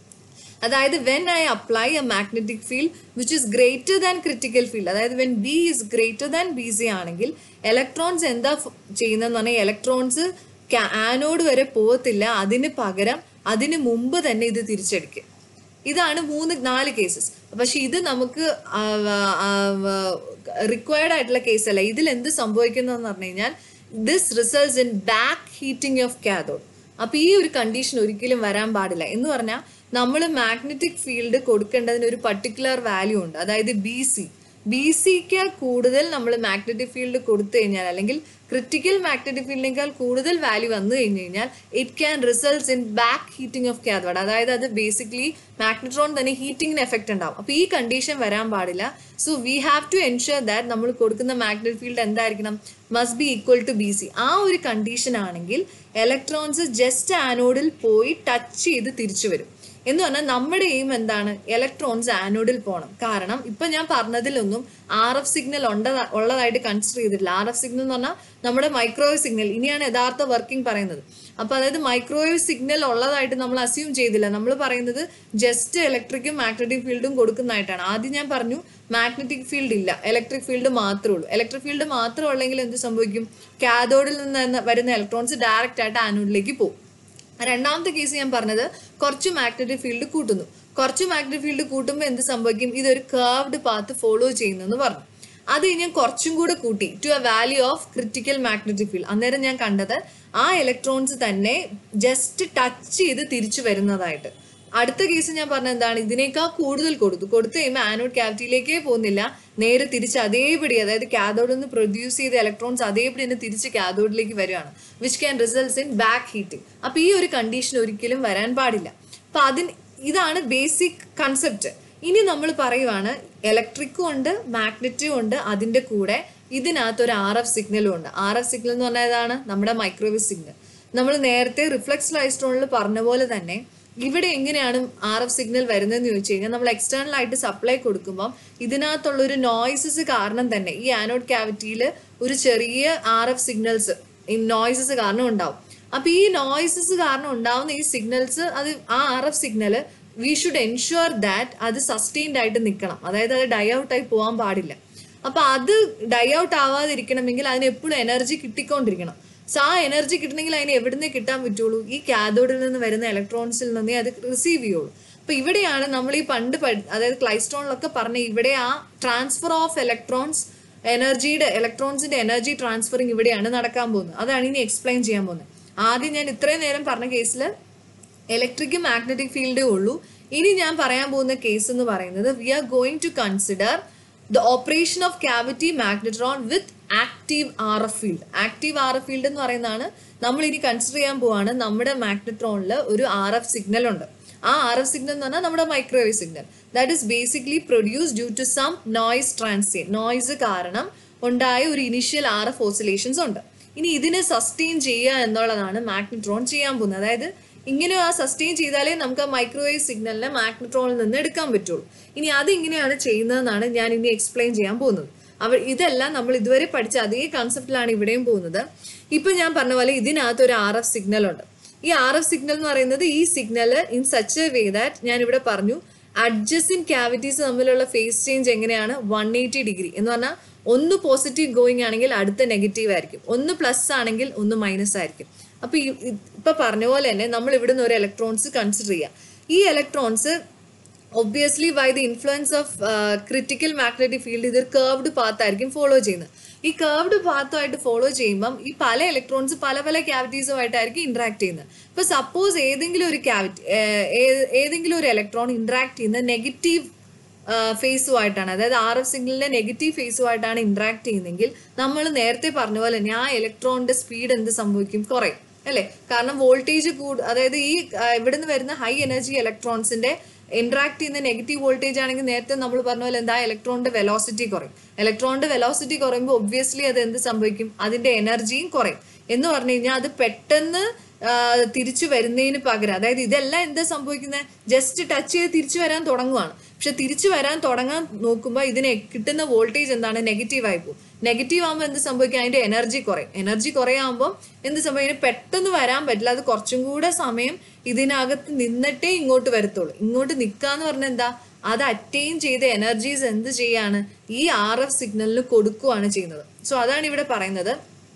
അതായത് when I apply a magnetic field which is greater than critical field അതായത് when B is greater than B C ആണെങ്കിൽ ഇലക്ട്രോൺസ് എന്താ ഫ- ചെയ്യുന്നതെന്ന് പറഞ്ഞാൽ ഇലക്ട്രോൺസ് ആനോഡ് വരെ പോകത്തില്ല അതിന് പകരം അതിന് മുമ്പ് തന്നെ ഇത് തിരിച്ചടിക്കും ഇതാണ് മൂന്ന് നാല് കേസസ് പക്ഷെ ഇത് നമുക്ക് റിക്വയർഡ് ആയിട്ടുള്ള കേസല്ല ഇതിൽ എന്ത് സംഭവിക്കുന്നതെന്ന് പറഞ്ഞു കഴിഞ്ഞാൽ this results in back heating of cathode അപ്പോൾ ഈ ഒരു കണ്ടീഷൻ ഒരിക്കലും വരാൻ പാടില്ല എന്ന് പറഞ്ഞാൽ നമ്മൾ മാഗ്നറ്റിക് ഫീൽഡ് കൊടുക്കേണ്ടതിന് ഒരു പർട്ടിക്കുലർ വാല്യൂ ഉണ്ട് അതായത് ബി സി ബി സിക്ക് കൂടുതൽ നമ്മൾ മാഗ്നറ്റിക് ഫീൽഡ് കൊടുത്തു കഴിഞ്ഞാൽ അല്ലെങ്കിൽ ക്രിട്ടിക്കൽ മാഗ്നറ്റിക് ഫീൽഡിനേക്കാൾ കൂടുതൽ വാല്യൂ വന്നു കഴിഞ്ഞ് കഴിഞ്ഞാൽ it can results in back heating of cathode അതായത് അത് ബേസിക്കലി മാഗ്നട്രോൺ തന്നെ ഹീറ്റിംഗിന് എഫക്റ്റ് ഉണ്ടാവും അപ്പോൾ ഈ കണ്ടീഷൻ വരാൻ പാടില്ല so we have to ensure that നമ്മൾ കൊടുക്കുന്ന മാഗ്നറ്റിക് ഫീൽഡ് എന്തായിരിക്കണം must be equal to B C ആ ഒരു കണ്ടീഷൻ ആണെങ്കിൽ ഇലക്ട്രോൺസ് ജസ്റ്റ് ആനോഡിൽ പോയി ടച്ച് ചെയ്ത് തിരിച്ചു വരും എന്ന് പറഞ്ഞാൽ നമ്മുടെ എയിം എന്താണ് ഇലക്ട്രോൺസ് ആനോഡിൽ പോകണം കാരണം ഇപ്പൊ ഞാൻ പറഞ്ഞതിലൊന്നും ആർ എഫ് സിഗ്നൽ ഉള്ളതായിട്ട് കൺസിഡർ ചെയ്തിട്ടില്ല ആർ എഫ് സിഗ്നൽ എന്ന് പറഞ്ഞാൽ നമ്മുടെ മൈക്രോവേവ് സിഗ്നൽ ഇനിയാണ് യഥാർത്ഥ വർക്കിംഗ് പറയുന്നത് അപ്പൊ അതായത് മൈക്രോവേവ് സിഗ്നൽ ഉള്ളതായിട്ട് നമ്മൾ അസ്യൂം ചെയ്തില്ല നമ്മൾ പറയുന്നത് ജസ്റ്റ് ഇലക്ട്രിക്കും മാഗ്നറ്റിക് ഫീൽഡും കൊടുക്കുന്നതായിട്ടാണ് ആദ്യം ഞാൻ പറഞ്ഞു മാഗ്നറ്റിക് ഫീൽഡ് ഇല്ല ഇലക്ട്രിക് ഫീൽഡ് മാത്രമേ ഉള്ളൂ ഇലക്ട്രിക് ഫീൽഡ് മാത്രം ഉള്ളെങ്കിൽ എന്ത് സംഭവിക്കും കാഥോഡിൽ നിന്ന് വരുന്ന ഇലക്ട്രോൺസ് ഡയറക്റ്റ് ആയിട്ട് ആനോഡിലേക്ക് പോകും രണ്ടാമത്തെ കേസ് ഞാൻ പറഞ്ഞത് കുറച്ച് മാഗ്നറ്റിക് ഫീൽഡ് കൂട്ടുന്നു കുറച്ച് മാഗ്നറ്റിക് ഫീൽഡ് കൂട്ടുമ്പോൾ എന്ത് സംഭവിക്കും ഇതൊരു കർവ്ഡ് പാത്ത് ഫോളോ ചെയ്യുന്നു എന്ന് പറഞ്ഞു അത് ഞാൻ കുറച്ചും കൂടെ കൂട്ടി to a value of critical magnetic field അന്നേരം ഞാൻ കണ്ടത് ആ ഇലക്ട്രോൺസ് തന്നെ ജസ്റ്റ് ടച്ച് ചെയ്ത് തിരിച്ചു വരുന്നതായിട്ട് അടുത്ത കേസ് ഞാൻ പറഞ്ഞ എന്താണ് ഇതിനേക്കാൾ കൂടുതൽ കൊടുത്തു കൊടുത്തു കഴിയുമ്പോൾ ആനോഡ് ക്യാവിറ്റിയിലേക്കേ പോകുന്നില്ല നേരെ തിരിച്ച് അതേപടി അതായത് കാഥോഡിൽ നിന്ന് പ്രൊഡ്യൂസ് ചെയ്ത ഇലക്ട്രോൺസ് അതേപടി തന്നെ തിരിച്ച് കാഥോഡിലേക്ക് വരികയാണ് which can results in back heating അപ്പോൾ ഈ ഒരു കണ്ടീഷൻ ഒരിക്കലും വരാൻ പാടില്ല അപ്പം അതിന് ഇതാണ് ബേസിക് കൺസെപ്റ്റ് ഇനി നമ്മൾ പറയുവാണ് ഇലക്ട്രിക്കും ഉണ്ട് മാഗ്നറ്റും ഉണ്ട് അതിൻ്റെ കൂടെ ഇതിനകത്ത് ഒരു ആർ എഫ് സിഗ്നലും ഉണ്ട് ആർ എഫ് സിഗ്നൽ എന്ന് പറഞ്ഞാൽ ഏതാണ് നമ്മുടെ മൈക്രോവേവ് സിഗ്നൽ നമ്മൾ നേരത്തെ റിഫ്ലക്സ് ലൈസ്ട്രോണിൽ പറഞ്ഞ പോലെ തന്നെ ഇവിടെ എങ്ങനെയാണ് ആർ എഫ് സിഗ്നൽ വരുന്നതെന്ന് ചോദിച്ചു കഴിഞ്ഞാൽ നമ്മൾ എക്സ്റ്റേണൽ ആയിട്ട് സപ്ലൈ കൊടുക്കുമ്പോൾ ഇതിനകത്തുള്ള ഒരു നോയ്സസ് കാരണം തന്നെ ഈ ആനോഡ് ക്യാവിറ്റിയിൽ ഒരു ചെറിയ ആർ എഫ് സിഗ്നൽസ് ഈ നോയ്സസ് കാരണം ഉണ്ടാവും അപ്പൊ ഈ നോയ്സസ് കാരണം ഉണ്ടാവുന്ന ഈ സിഗ്നൽസ് അത് ആ R F signal we should ensure that അത് സസ്റ്റെയിൻഡ് ആയിട്ട് നിൽക്കണം അതായത് അത് ഡൈ ഔട്ട് ആയി പോകാൻ പാടില്ല അപ്പൊ അത് ഡൈ ഔട്ട് ആവാതിരിക്കണമെങ്കിൽ അതിന് എപ്പോഴും എനർജി കിട്ടിക്കൊണ്ടിരിക്കണം സോ ആ എനർജി കിട്ടണമെങ്കിൽ അതിന് എവിടുന്നേ കിട്ടാൻ പറ്റുള്ളൂ ഈ കാഥോഡിൽ നിന്ന് വരുന്ന ഇലക്ട്രോൺസിൽ നിന്നേ അത് റിസീവ് ചെയ്യുള്ളൂ അപ്പൊ ഇവിടെയാണ് നമ്മൾ ഈ പണ്ട് പഠി അതായത് ക്ലൈസ്ട്രോണിലൊക്കെ പറഞ്ഞ ഇവിടെ ആ ട്രാൻസ്ഫർ ഓഫ് ഇലക്ട്രോൺസ് എനർജിയുടെ ഇലക്ട്രോൺസിന്റെ എനർജി ട്രാൻസ്ഫറിങ് ഇവിടെയാണ് നടക്കാൻ പോകുന്നത് അതാണ് ഇനി എക്സ്പ്ലെയിൻ ചെയ്യാൻ പോകുന്നത് ആദ്യം ഞാൻ ഇത്രയും നേരം പറഞ്ഞ കേസിൽ ഇലക്ട്രിക്കും മാഗ്നറ്റിക് ഫീൽഡേ ഉള്ളൂ ഇനി ഞാൻ പറയാൻ പോകുന്ന കേസ് എന്ന് പറയുന്നത് we are going to consider the operation of cavity magnetron with active R F field active R F field എന്ന് പറയുന്നതാണ് നമ്മൾ ഇനി കൺസിഡർ ചെയ്യാൻ പോവാണ് നമ്മുടെ മാഗ്നട്രോണിൽ ഒരു ആർ എഫ് സിഗ്നൽ ഉണ്ട് ആ ആർ എഫ് സിഗ്നൽ എന്ന് പറഞ്ഞാൽ നമ്മുടെ microwave signal that is basically produce due to some noise transient noise കാരണം ഉണ്ടായ ഒരു ഇനിഷ്യൽ ആർ എഫ് ഓസിലേഷൻസ് ഉണ്ട് ഇനി ഇതിനെ സസ്റ്റെയിൻ ചെയ്യുക എന്നുള്ളതാണ് മാഗ്നട്രോൺ ചെയ്യാൻ പോകുന്നത് അതായത് ഇങ്ങനെ ആ സസ്റ്റെയിൻ ചെയ്താലേ നമുക്ക് ആ മൈക്രോവേവ് സിഗ്നലിനെ മാഗ്നട്രോണിൽ നിന്ന് എടുക്കാൻ പറ്റുള്ളൂ ഇനി അതെങ്ങനെയാണ് ചെയ്യുന്നതെന്നാണ് ഞാൻ ഇനി എക്സ്പ്ലെയിൻ ചെയ്യാൻ പോകുന്നത് അവ ഇതെല്ലാം നമ്മൾ ഇതുവരെ പഠിച്ച അതേ കൺസെപ്റ്റിലാണ് ഇവിടെയും പോകുന്നത് ഇപ്പൊ ഞാൻ പറഞ്ഞ പോലെ ഇതിനകത്ത് ഒരു ആർ എഫ് സിഗ്നൽ ഉണ്ട് ഈ ആർ എഫ് സിഗ്നൽ എന്ന് പറയുന്നത് ഈ signal in such a way that ഞാൻ ഇവിടെ പറഞ്ഞു അഡ്ജസ്റ്റിൻ ക്യാവിറ്റീസ് തമ്മിലുള്ള ഫേസ് ചേഞ്ച് എങ്ങനെയാണ് വൺ എയ്റ്റി ഡിഗ്രി എന്ന് പറഞ്ഞാൽ ഒന്ന് പോസിറ്റീവ് ഗോയിങ് ആണെങ്കിൽ അടുത്ത നെഗറ്റീവ് ആയിരിക്കും ഒന്ന് പ്ലസ് ആണെങ്കിൽ ഒന്ന് മൈനസ് ആയിരിക്കും അപ്പൊ ഈ- ഇ- ഇപ്പൊ പറഞ്ഞ പോലെ തന്നെ നമ്മൾ ഇവിടുന്ന് ഒരു ഇലക്ട്രോൺസ് കൺസിഡർ ചെയ്യാം ഈ electrons obviously by the influence of critical magnetic field ഇതൊരു കേർവ്ഡ് പാത്ത് ആയിരിക്കും ഫോളോ ചെയ്യുന്നത് ഈ കേർവ്ഡ് പാത്തുമായിട്ട് ഫോളോ ചെയ്യുമ്പം ഈ പല ഇലക്ട്രോൺസ് പല പല ക്യാവിറ്റീസുമായിട്ടായിരിക്കും ഇന്ററാക്ട് ചെയ്യുന്നത് ഇപ്പൊ സപ്പോസ് ഏതെങ്കിലും ഒരു ക്യാവിറ്റി ഏതെങ്കിലും ഒരു ഇലക്ട്രോൺ ഇന്ററാക്ട് ചെയ്യുന്ന നെഗറ്റീവ് ഫേസുമായിട്ടാണ് അതായത് ആർ എഫ് സിഗ്നലിന്റെ നെഗറ്റീവ് ഫേസുമായിട്ടാണ് ഇന്ററാക്ട് ചെയ്യുന്നതെങ്കിൽ നമ്മൾ നേരത്തെ പറഞ്ഞ പോലെ തന്നെ ആ ഇലക്ട്രോണിന്റെ സ്പീഡ് എന്ത് സംഭവിക്കും കുറയും അല്ലേ കാരണം വോൾട്ടേജ് കൂട് അതായത് ഈ ആ, ഇവിടുന്ന് വരുന്ന ഹൈ എനർജി ഇലക്ട്രോൺസിന്റെ ഇന്ററാക്ട് ചെയ്യുന്ന നെഗറ്റീവ് വോൾട്ടേജ് ആണെങ്കിൽ നേരത്തെ നമ്മൾ പറഞ്ഞ പോലെ എന്താ ഇലക്ട്രോണിന്റെ വെലോസിറ്റി കുറയും ഇലക്ട്രോണിന്റെ വെലോസിറ്റി കുറയുമ്പോൾ ഒബ്വിയസ്ലി അത് എന്ത് സംഭവിക്കും അതിന്റെ എനർജിയും കുറയും എന്ന് പറഞ്ഞു കഴിഞ്ഞാൽ അത് പെട്ടെന്ന് ആ, തിരിച്ചു വരുന്നതിന് പകരം അതായത് ഇതെല്ലാം എന്താ സംഭവിക്കുന്നത് ജസ്റ്റ് ടച്ച് ചെയ്ത് തിരിച്ചു വരാൻ തുടങ്ങുവാണ് പക്ഷെ തിരിച്ചു വരാൻ തുടങ്ങാൻ നോക്കുമ്പോൾ ഇതിന് കിട്ടുന്ന വോൾട്ടേജ് എന്താണ് നെഗറ്റീവ് ആയി പോകും നെഗറ്റീവ് ആകുമ്പോൾ എന്ത് സംഭവിക്കും അതിന്റെ എനർജി കുറയും എനർജി കുറയാകുമ്പോൾ എന്ത് സംഭവിക്കും ഇതിന് പെട്ടെന്ന് വരാൻ പറ്റില്ല അത് കുറച്ചും കൂടെ സമയം ഇതിനകത്ത് നിന്നിട്ടേ ഇങ്ങോട്ട് വരത്തുള്ളൂ ഇങ്ങോട്ട് നിൽക്കാന്ന് പറഞ്ഞാൽ എന്താ അത് അറ്റൈൻ ചെയ്ത എനർജീസ് എന്ത് ചെയ്യാണ് ഈ ആർ എഫ് സിഗ്നലിന് കൊടുക്കുകയാണ് ചെയ്യുന്നത് സോ അതാണ് ഇവിടെ പറയുന്നത്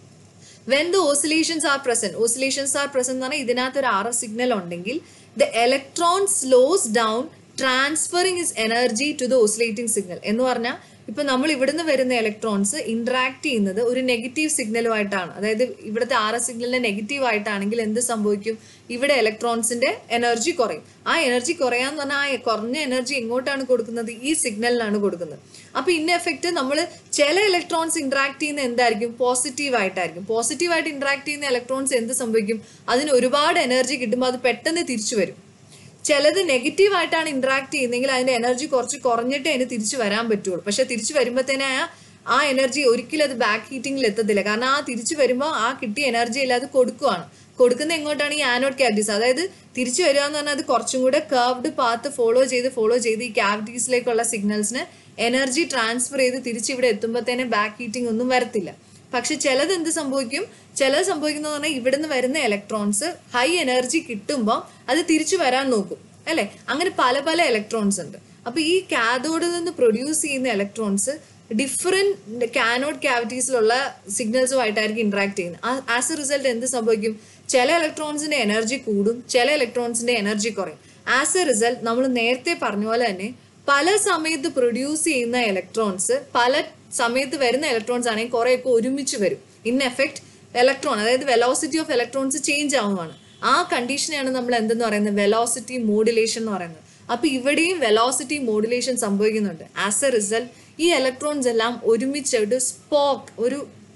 when the oscillations are present oscillations are present എന്ന് പറഞ്ഞാൽ ഇതിനകത്ത് ഒരു ആർ എഫ് സിഗ്നൽ ഉണ്ടെങ്കിൽ the electron slows down transferring is energy to the oscillating signal എന്ന് പറഞ്ഞാൽ ഇപ്പൊ നമ്മൾ ഇവിടുന്ന് വരുന്ന ഇലക്ട്രോൺസ് ഇന്ററാക്ട് ചെയ്യുന്നത് ഒരു നെഗറ്റീവ് സിഗ്നലുമായിട്ടാണ് അതായത് ഇവിടുത്തെ ആർ എസ് സിഗ്നലിന്റെ നെഗറ്റീവ് ആയിട്ടാണെങ്കിൽ എന്ത് സംഭവിക്കും ഇവിടെ ഇലക്ട്രോൺസിന്റെ എനർജി കുറയും ആ എനർജി കുറയാന്ന് പറഞ്ഞാൽ ആ കുറഞ്ഞ എനർജി എങ്ങോട്ടാണ് കൊടുക്കുന്നത് ഈ സിഗ്നലിനാണ് കൊടുക്കുന്നത് അപ്പൊ ഇന്ന എഫക്റ്റ് നമ്മൾ ചില ഇലക്ട്രോൺസ് ഇന്ററാക്ട് ചെയ്യുന്ന എന്തായിരിക്കും പോസിറ്റീവ് ആയിട്ടായിരിക്കും പോസിറ്റീവ് ആയിട്ട് ഇന്ററാക്ട് ചെയ്യുന്ന ഇലക്ട്രോൺസ് എന്ത് സംഭവിക്കും അതിന് ഒരുപാട് എനർജി കിട്ടുമ്പോൾ അത് പെട്ടെന്ന് തിരിച്ചു വരും ചിലത് നെഗറ്റീവ് ആയിട്ടാണ് ഇന്ററാക്ട് ചെയ്യുന്നതെങ്കിൽ അതിന്റെ എനർജി കുറച്ച് കുറഞ്ഞിട്ടേ അതിന് തിരിച്ചു വരാൻ പറ്റുള്ളൂ പക്ഷെ തിരിച്ചു വരുമ്പോഴത്തേനെ ആ എനർജി ഒരിക്കലും അത് ബാക്ക് ഹീറ്റിംഗിൽ എത്തത്തില്ല കാരണം ആ തിരിച്ചു വരുമ്പോൾ ആ കിട്ടിയ എനർജി അല്ല അത് കൊടുക്കുവാണ് കൊടുക്കുന്ന എങ്ങോട്ടാണ് ഈ ആനോഡ് ക്യാവിറ്റീസ് അതായത് തിരിച്ചു വരിക എന്ന് പറഞ്ഞാൽ അത് കുറച്ചും കൂടെ കർവ്ഡ് പാത്ത് ഫോളോ ചെയ്ത് ഫോളോ ചെയ്ത് ഈ ക്യാവിറ്റീസിലേക്കുള്ള സിഗ്നൽസിന് എനർജി ട്രാൻസ്ഫർ ചെയ്ത് തിരിച്ച് ഇവിടെ എത്തുമ്പോഴത്തേനെ ബാക്ക് ഹീറ്റിംഗ് ഒന്നും വരത്തില്ല പക്ഷെ ചിലത് എന്ത് സംഭവിക്കും ചിലത് സംഭവിക്കുന്നത് പറഞ്ഞാൽ ഇവിടുന്ന് വരുന്ന ഇലക്ട്രോൺസ് ഹൈ എനർജി കിട്ടുമ്പോൾ അത് തിരിച്ചു വരാൻ നോക്കും അല്ലെ അങ്ങനെ പല പല ഇലക്ട്രോൺസ് ഉണ്ട് അപ്പൊ ഈ കാഥോഡിൽ നിന്ന് പ്രൊഡ്യൂസ് ചെയ്യുന്ന ഇലക്ട്രോൺസ് ഡിഫറെന്റ് കാനോഡ് ക്യാവിറ്റീസിലുള്ള സിഗ്നൽസുമായിട്ടായിരിക്കും ഇന്ററാക്ട് ചെയ്യുന്നത് ആസ് എ റിസൾട്ട് എന്ത് സംഭവിക്കും ചില ഇലക്ട്രോൺസിന്റെ എനർജി കൂടും ചില ഇലക്ട്രോൺസിന്റെ എനർജി കുറയും ആസ് എ റിസൾട്ട് നമ്മൾ നേരത്തെ പറഞ്ഞ പോലെ തന്നെ പല സമയത്ത് പ്രൊഡ്യൂസ് ചെയ്യുന്ന ഇലക്ട്രോൺസ് പല സമയത്ത് വരുന്ന ഇലക്ട്രോൺസ് ആണെങ്കിൽ കുറേയൊക്കെ ഒരുമിച്ച് വരും ഇൻ എഫക്ട് ഇലക്ട്രോൺ അതായത് വെലോസിറ്റി ഓഫ് ഇലക്ട്രോൺസ് ചേഞ്ച് ആവുന്നതാണ് ആ കണ്ടീഷനെയാണ് നമ്മൾ എന്തെന്ന് പറയുന്നത് വെലോസിറ്റി മോഡുലേഷൻ എന്ന് പറയുന്നത് അപ്പൊ ഇവിടെയും വെലോസിറ്റി മോഡുലേഷൻ സംഭവിക്കുന്നുണ്ട് ആസ് എ റിസൾട്ട് ഈ ഇലക്ട്രോൺസ് എല്ലാം ഒരുമിച്ചിട്ട് സ്പോക്ക് ഒരു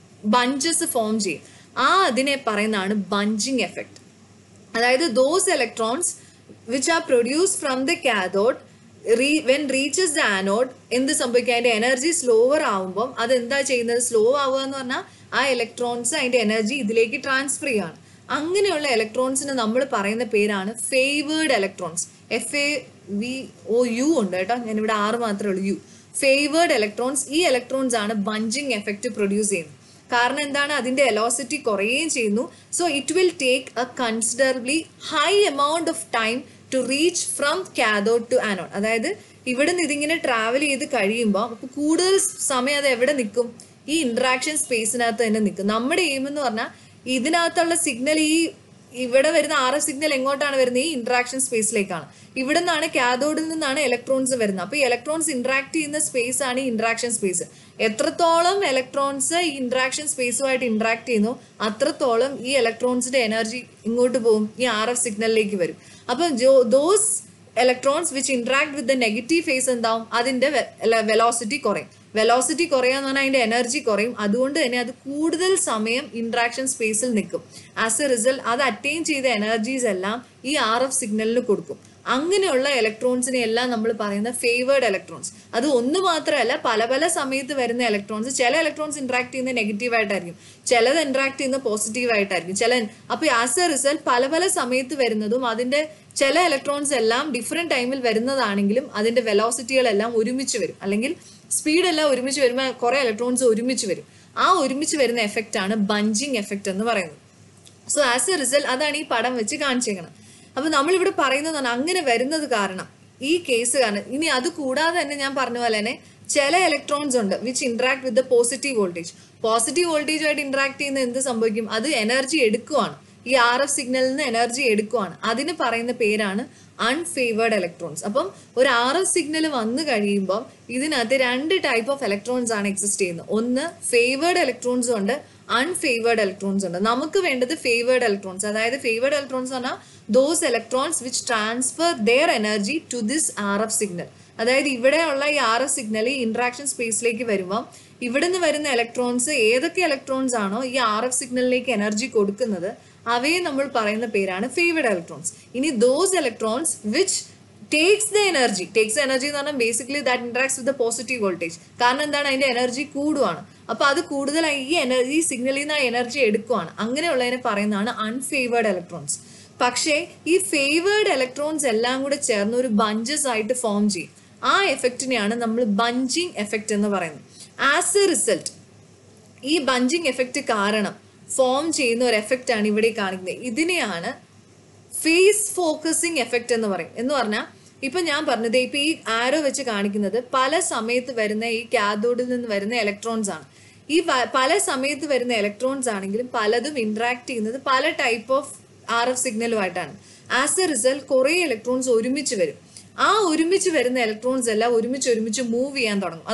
ബഞ്ചസ് ഫോം ചെയ്യും ആ അതിനെ പറയുന്നതാണ് ബഞ്ചിങ് എഫക്ട് അതായത് those electrons which are produce from the cathode when reaches the anode എന്ത് സംഭവിക്കുക അതിന്റെ എനർജി സ്ലോവർ ആവുമ്പം അത് എന്താ ചെയ്യുന്നത് സ്ലോ ആവുക എന്ന് പറഞ്ഞാൽ ആ ഇലക്ട്രോൺസ് അതിന്റെ എനർജി ഇതിലേക്ക് ട്രാൻസ്ഫർ ചെയ്യാണ് അങ്ങനെയുള്ള ഇലക്ട്രോൺസിന് നമ്മൾ പറയുന്ന പേരാണ് favoured electrons F A V O U ഉണ്ട് കേട്ടോ ഞാൻ ഇവിടെ ആറ് മാത്രമേ ഉള്ളൂ യു ഫേവേർഡ് ഇലക്ട്രോൺസ് ഈ ഇലക്ട്രോൺസ് ആണ് ബഞ്ചിങ് എഫക്റ്റ് പ്രൊഡ്യൂസ് ചെയ്യുന്നത് കാരണം എന്താണ് അതിന്റെ എലോസിറ്റി കുറയുകയും ചെയ്യുന്നു so it will take a considerably high amount of time to reach from cathode to anode അതായത് ഇവിടെ നിന്ന് ഇതിങ്ങനെ ട്രാവൽ ചെയ്ത് കഴിയുമ്പോൾ അപ്പൊ കൂടുതൽ സമയം അത് എവിടെ നിൽക്കും ഈ ഇന്ററാക്ഷൻ സ്പേസിനകത്ത് തന്നെ നിൽക്കും നമ്മുടെ എയിം എന്ന് പറഞ്ഞാൽ ഇതിനകത്തുള്ള സിഗ്നൽ ഈ ഇവിടെ വരുന്ന ആർ എഫ് സിഗ്നൽ എങ്ങോട്ടാണ് വരുന്നത് ഈ ഇന്ററാക്ഷൻ സ്പേസിലേക്കാണ് ഇവിടെ നിന്നാണ് കാഥോഡിൽ നിന്നാണ് ഇലക്ട്രോൺസ് വരുന്നത് അപ്പൊ ഈ ഇലക്ട്രോൺസ് ഇന്ററാക്ട് ചെയ്യുന്ന സ്പേസ് ആണ് ഈ ഇന്ററാക്ഷൻ സ്പേസ് എത്രത്തോളം ഇലക്ട്രോൺസ് ഈ ഇന്ററാക്ഷൻ സ്പേസുമായിട്ട് ഇന്ററാക്ട് ചെയ്യുന്നു അത്രത്തോളം ഈ ഇലക്ട്രോൺസിന്റെ എനർജി ഇങ്ങോട്ട് പോകും ഈ ആർ എഫ് സിഗ്നലിലേക്ക് വരും അപ്പൊ those electrons which interact with the negative phase എന്താവും അതിന്റെ വെലോസിറ്റി കുറയും വെലോസിറ്റി കുറയാന്ന് പറഞ്ഞാൽ അതിന്റെ എനർജി കുറയും അതുകൊണ്ട് തന്നെ അത് കൂടുതൽ സമയം ഇന്ററാക്ഷൻ സ്പേസിൽ നിൽക്കും ആസ് എ റിസൾട്ട് അത് അറ്റൈൻ ചെയ്ത എനർജീസ് എല്ലാം ഈ ആർ എഫ് സിഗ്നലിന് കൊടുക്കും അങ്ങനെയുള്ള ഇലക്ട്രോൺസിനെ എല്ലാം നമ്മൾ പറയുന്ന ഫേവേർഡ് ഇലക്ട്രോൺസ് അത് ഒന്ന് മാത്രമല്ല പല പല സമയത്ത് വരുന്ന ഇലക്ട്രോൺസ് ചില ഇലക്ട്രോൺസ് ഇന്ററാക്ട് ചെയ്യുന്നത് നെഗറ്റീവ് ആയിട്ടായിരിക്കും ചിലത് ഇന്ററാക്ട് ചെയ്യുന്നത് പോസിറ്റീവ് ആയിട്ടായിരിക്കും ചില അപ്പൊ ആസ് എ റിസൾട്ട് പല പല സമയത്ത് വരുന്നതും അതിന്റെ ചില ഇലക്ട്രോൺസ് എല്ലാം ഡിഫറെന്റ് ടൈമിൽ വരുന്നതാണെങ്കിലും അതിന്റെ വെലോസിറ്റികളെല്ലാം ഒരുമിച്ച് വരും അല്ലെങ്കിൽ സ്പീഡ് എല്ലാം ഒരുമിച്ച് വരുമ്പോൾ കുറെ ഇലക്ട്രോൺസ് ഒരുമിച്ച് വരും ആ ഒരുമിച്ച് വരുന്ന എഫക്റ്റ് ആണ് ബഞ്ചിങ് എഫക്റ്റ് എന്ന് പറയുന്നത് സോ ആസ് എ റിസൾട്ട് അതാണ് ഈ പടം വെച്ച് കാണിച്ചേക്കുന്നത് അപ്പൊ നമ്മളിവിടെ പറയുന്നതാണ് അങ്ങനെ വരുന്നത് കാരണം ഈ കേസ് കാരണം ഇനി അത് കൂടാതെ തന്നെ ഞാൻ പറഞ്ഞ പോലെ തന്നെ ചില ഇലക്ട്രോൺസ് ഉണ്ട് which interact with the positive voltage positive വോൾട്ടേജുമായിട്ട് ഇന്ററാക്ട് ചെയ്യുന്ന എന്ത് സംഭവിക്കും അത് എനർജി എടുക്കുവാണ് ഈ ആർ എഫ് സിഗ്നലിൽ നിന്ന് എനർജി എടുക്കുവാണ് അതിന് പറയുന്ന പേരാണ് അൺഫേവേർഡ് ഇലക്ട്രോൺസ് അപ്പം ഒരു ആർ എഫ് സിഗ്നൽ വന്നു കഴിയുമ്പോൾ ഇതിനകത്ത് രണ്ട് ടൈപ്പ് ഓഫ് ഇലക്ട്രോൺസ് ആണ് എക്സിസ്റ്റ് ചെയ്യുന്നത് ഒന്ന് ഫേവേർഡ് ഇലക്ട്രോൺസും ഉണ്ട് അൺഫേവേർഡ് ഇലക്ട്രോൺസ് ഉണ്ട് നമുക്ക് വേണ്ടത് ഫേവേർഡ് ഇലക്ട്രോൺസ് അതായത് ഫേവേർഡ് ഇലക്ട്രോൺസ് പറഞ്ഞാൽ those electrons which transfer their energy to this R F signal അതായത് ഇവിടെയുള്ള ഈ ആർ എഫ് സിഗ്നൽ ഈ ഇന്ററാക്ഷൻ സ്പേസിലേക്ക് വരുമ്പോൾ ഇവിടെ നിന്ന് വരുന്ന ഇലക്ട്രോൺസ് ഏതൊക്കെ ഇലക്ട്രോൺസ് ആണോ ഈ ആർ എഫ് സിഗ്നലിലേക്ക് എനർജി കൊടുക്കുന്നത് അവയെ നമ്മൾ പറയുന്ന പേരാണ് ഫേവേർഡ് ഇലക്ട്രോൺസ് ഇനി those electrons which takes the energy takes energy എന്ന് പറഞ്ഞാൽ basically that interacts with the positive voltage കാരണം എന്താണ് അതിന്റെ എനർജി കൂടുവാണ് അപ്പൊ അത് കൂടുതലായി ഈ എനർജി സിഗ്നലിൽ നിന്ന് ആ എനർജി എടുക്കുവാണ് അങ്ങനെയുള്ളതിനെ പറയുന്നതാണ് അൺഫേവേർഡ് ഇലക്ട്രോൺസ് പക്ഷേ ഈ ഫേവേർഡ് ഇലക്ട്രോൺസ് എല്ലാം കൂടെ ചേർന്ന് ഒരു ബഞ്ചസ് ആയിട്ട് ഫോം ചെയ്യും ആ എഫക്റ്റിനെയാണ് നമ്മൾ ബഞ്ചിങ് എഫക്റ്റ് എന്ന് പറയുന്നത് ആസ് എ റിസൾട്ട് ഈ ബഞ്ചിങ് എഫക്റ്റ് കാരണം ഫോം ചെയ്യുന്ന ഒരു എഫക്റ്റ് ആണ് ഇവിടെ കാണിക്കുന്നത് ഇതിനെയാണ് ഫേസ് ഫോക്കസിങ് എഫക്റ്റ് എന്ന് പറയും എന്ന് പറഞ്ഞാൽ ഇപ്പൊ ഞാൻ പറഞ്ഞത് ഇപ്പൊ ഈ ആരോ വെച്ച് കാണിക്കുന്നത് പല സമയത്ത് വരുന്ന ഈ കാഥോഡിൽ നിന്ന് വരുന്ന ഇലക്ട്രോൺസ് ആണ് ഈ പ- പല സമയത്ത് വരുന്ന ഇലക്ട്രോൺസ് ആണെങ്കിലും പലതും ഇന്ററാക്ട് ചെയ്യുന്നത് പല ടൈപ്പ് ഓഫ് ആർ എഫ് സിഗ്നലുമായിട്ടാണ് ആസ് എ റിസൾട്ട് കുറേ ഇലക്ട്രോൺസ് ഒരുമിച്ച് വരും ആ ഒരുമിച്ച് വരുന്ന ഇലക്ട്രോൺസ് എല്ലാം ഒരുമിച്ച് ഒരുമിച്ച് മൂവ് ചെയ്യാൻ തുടങ്ങും അതാണ്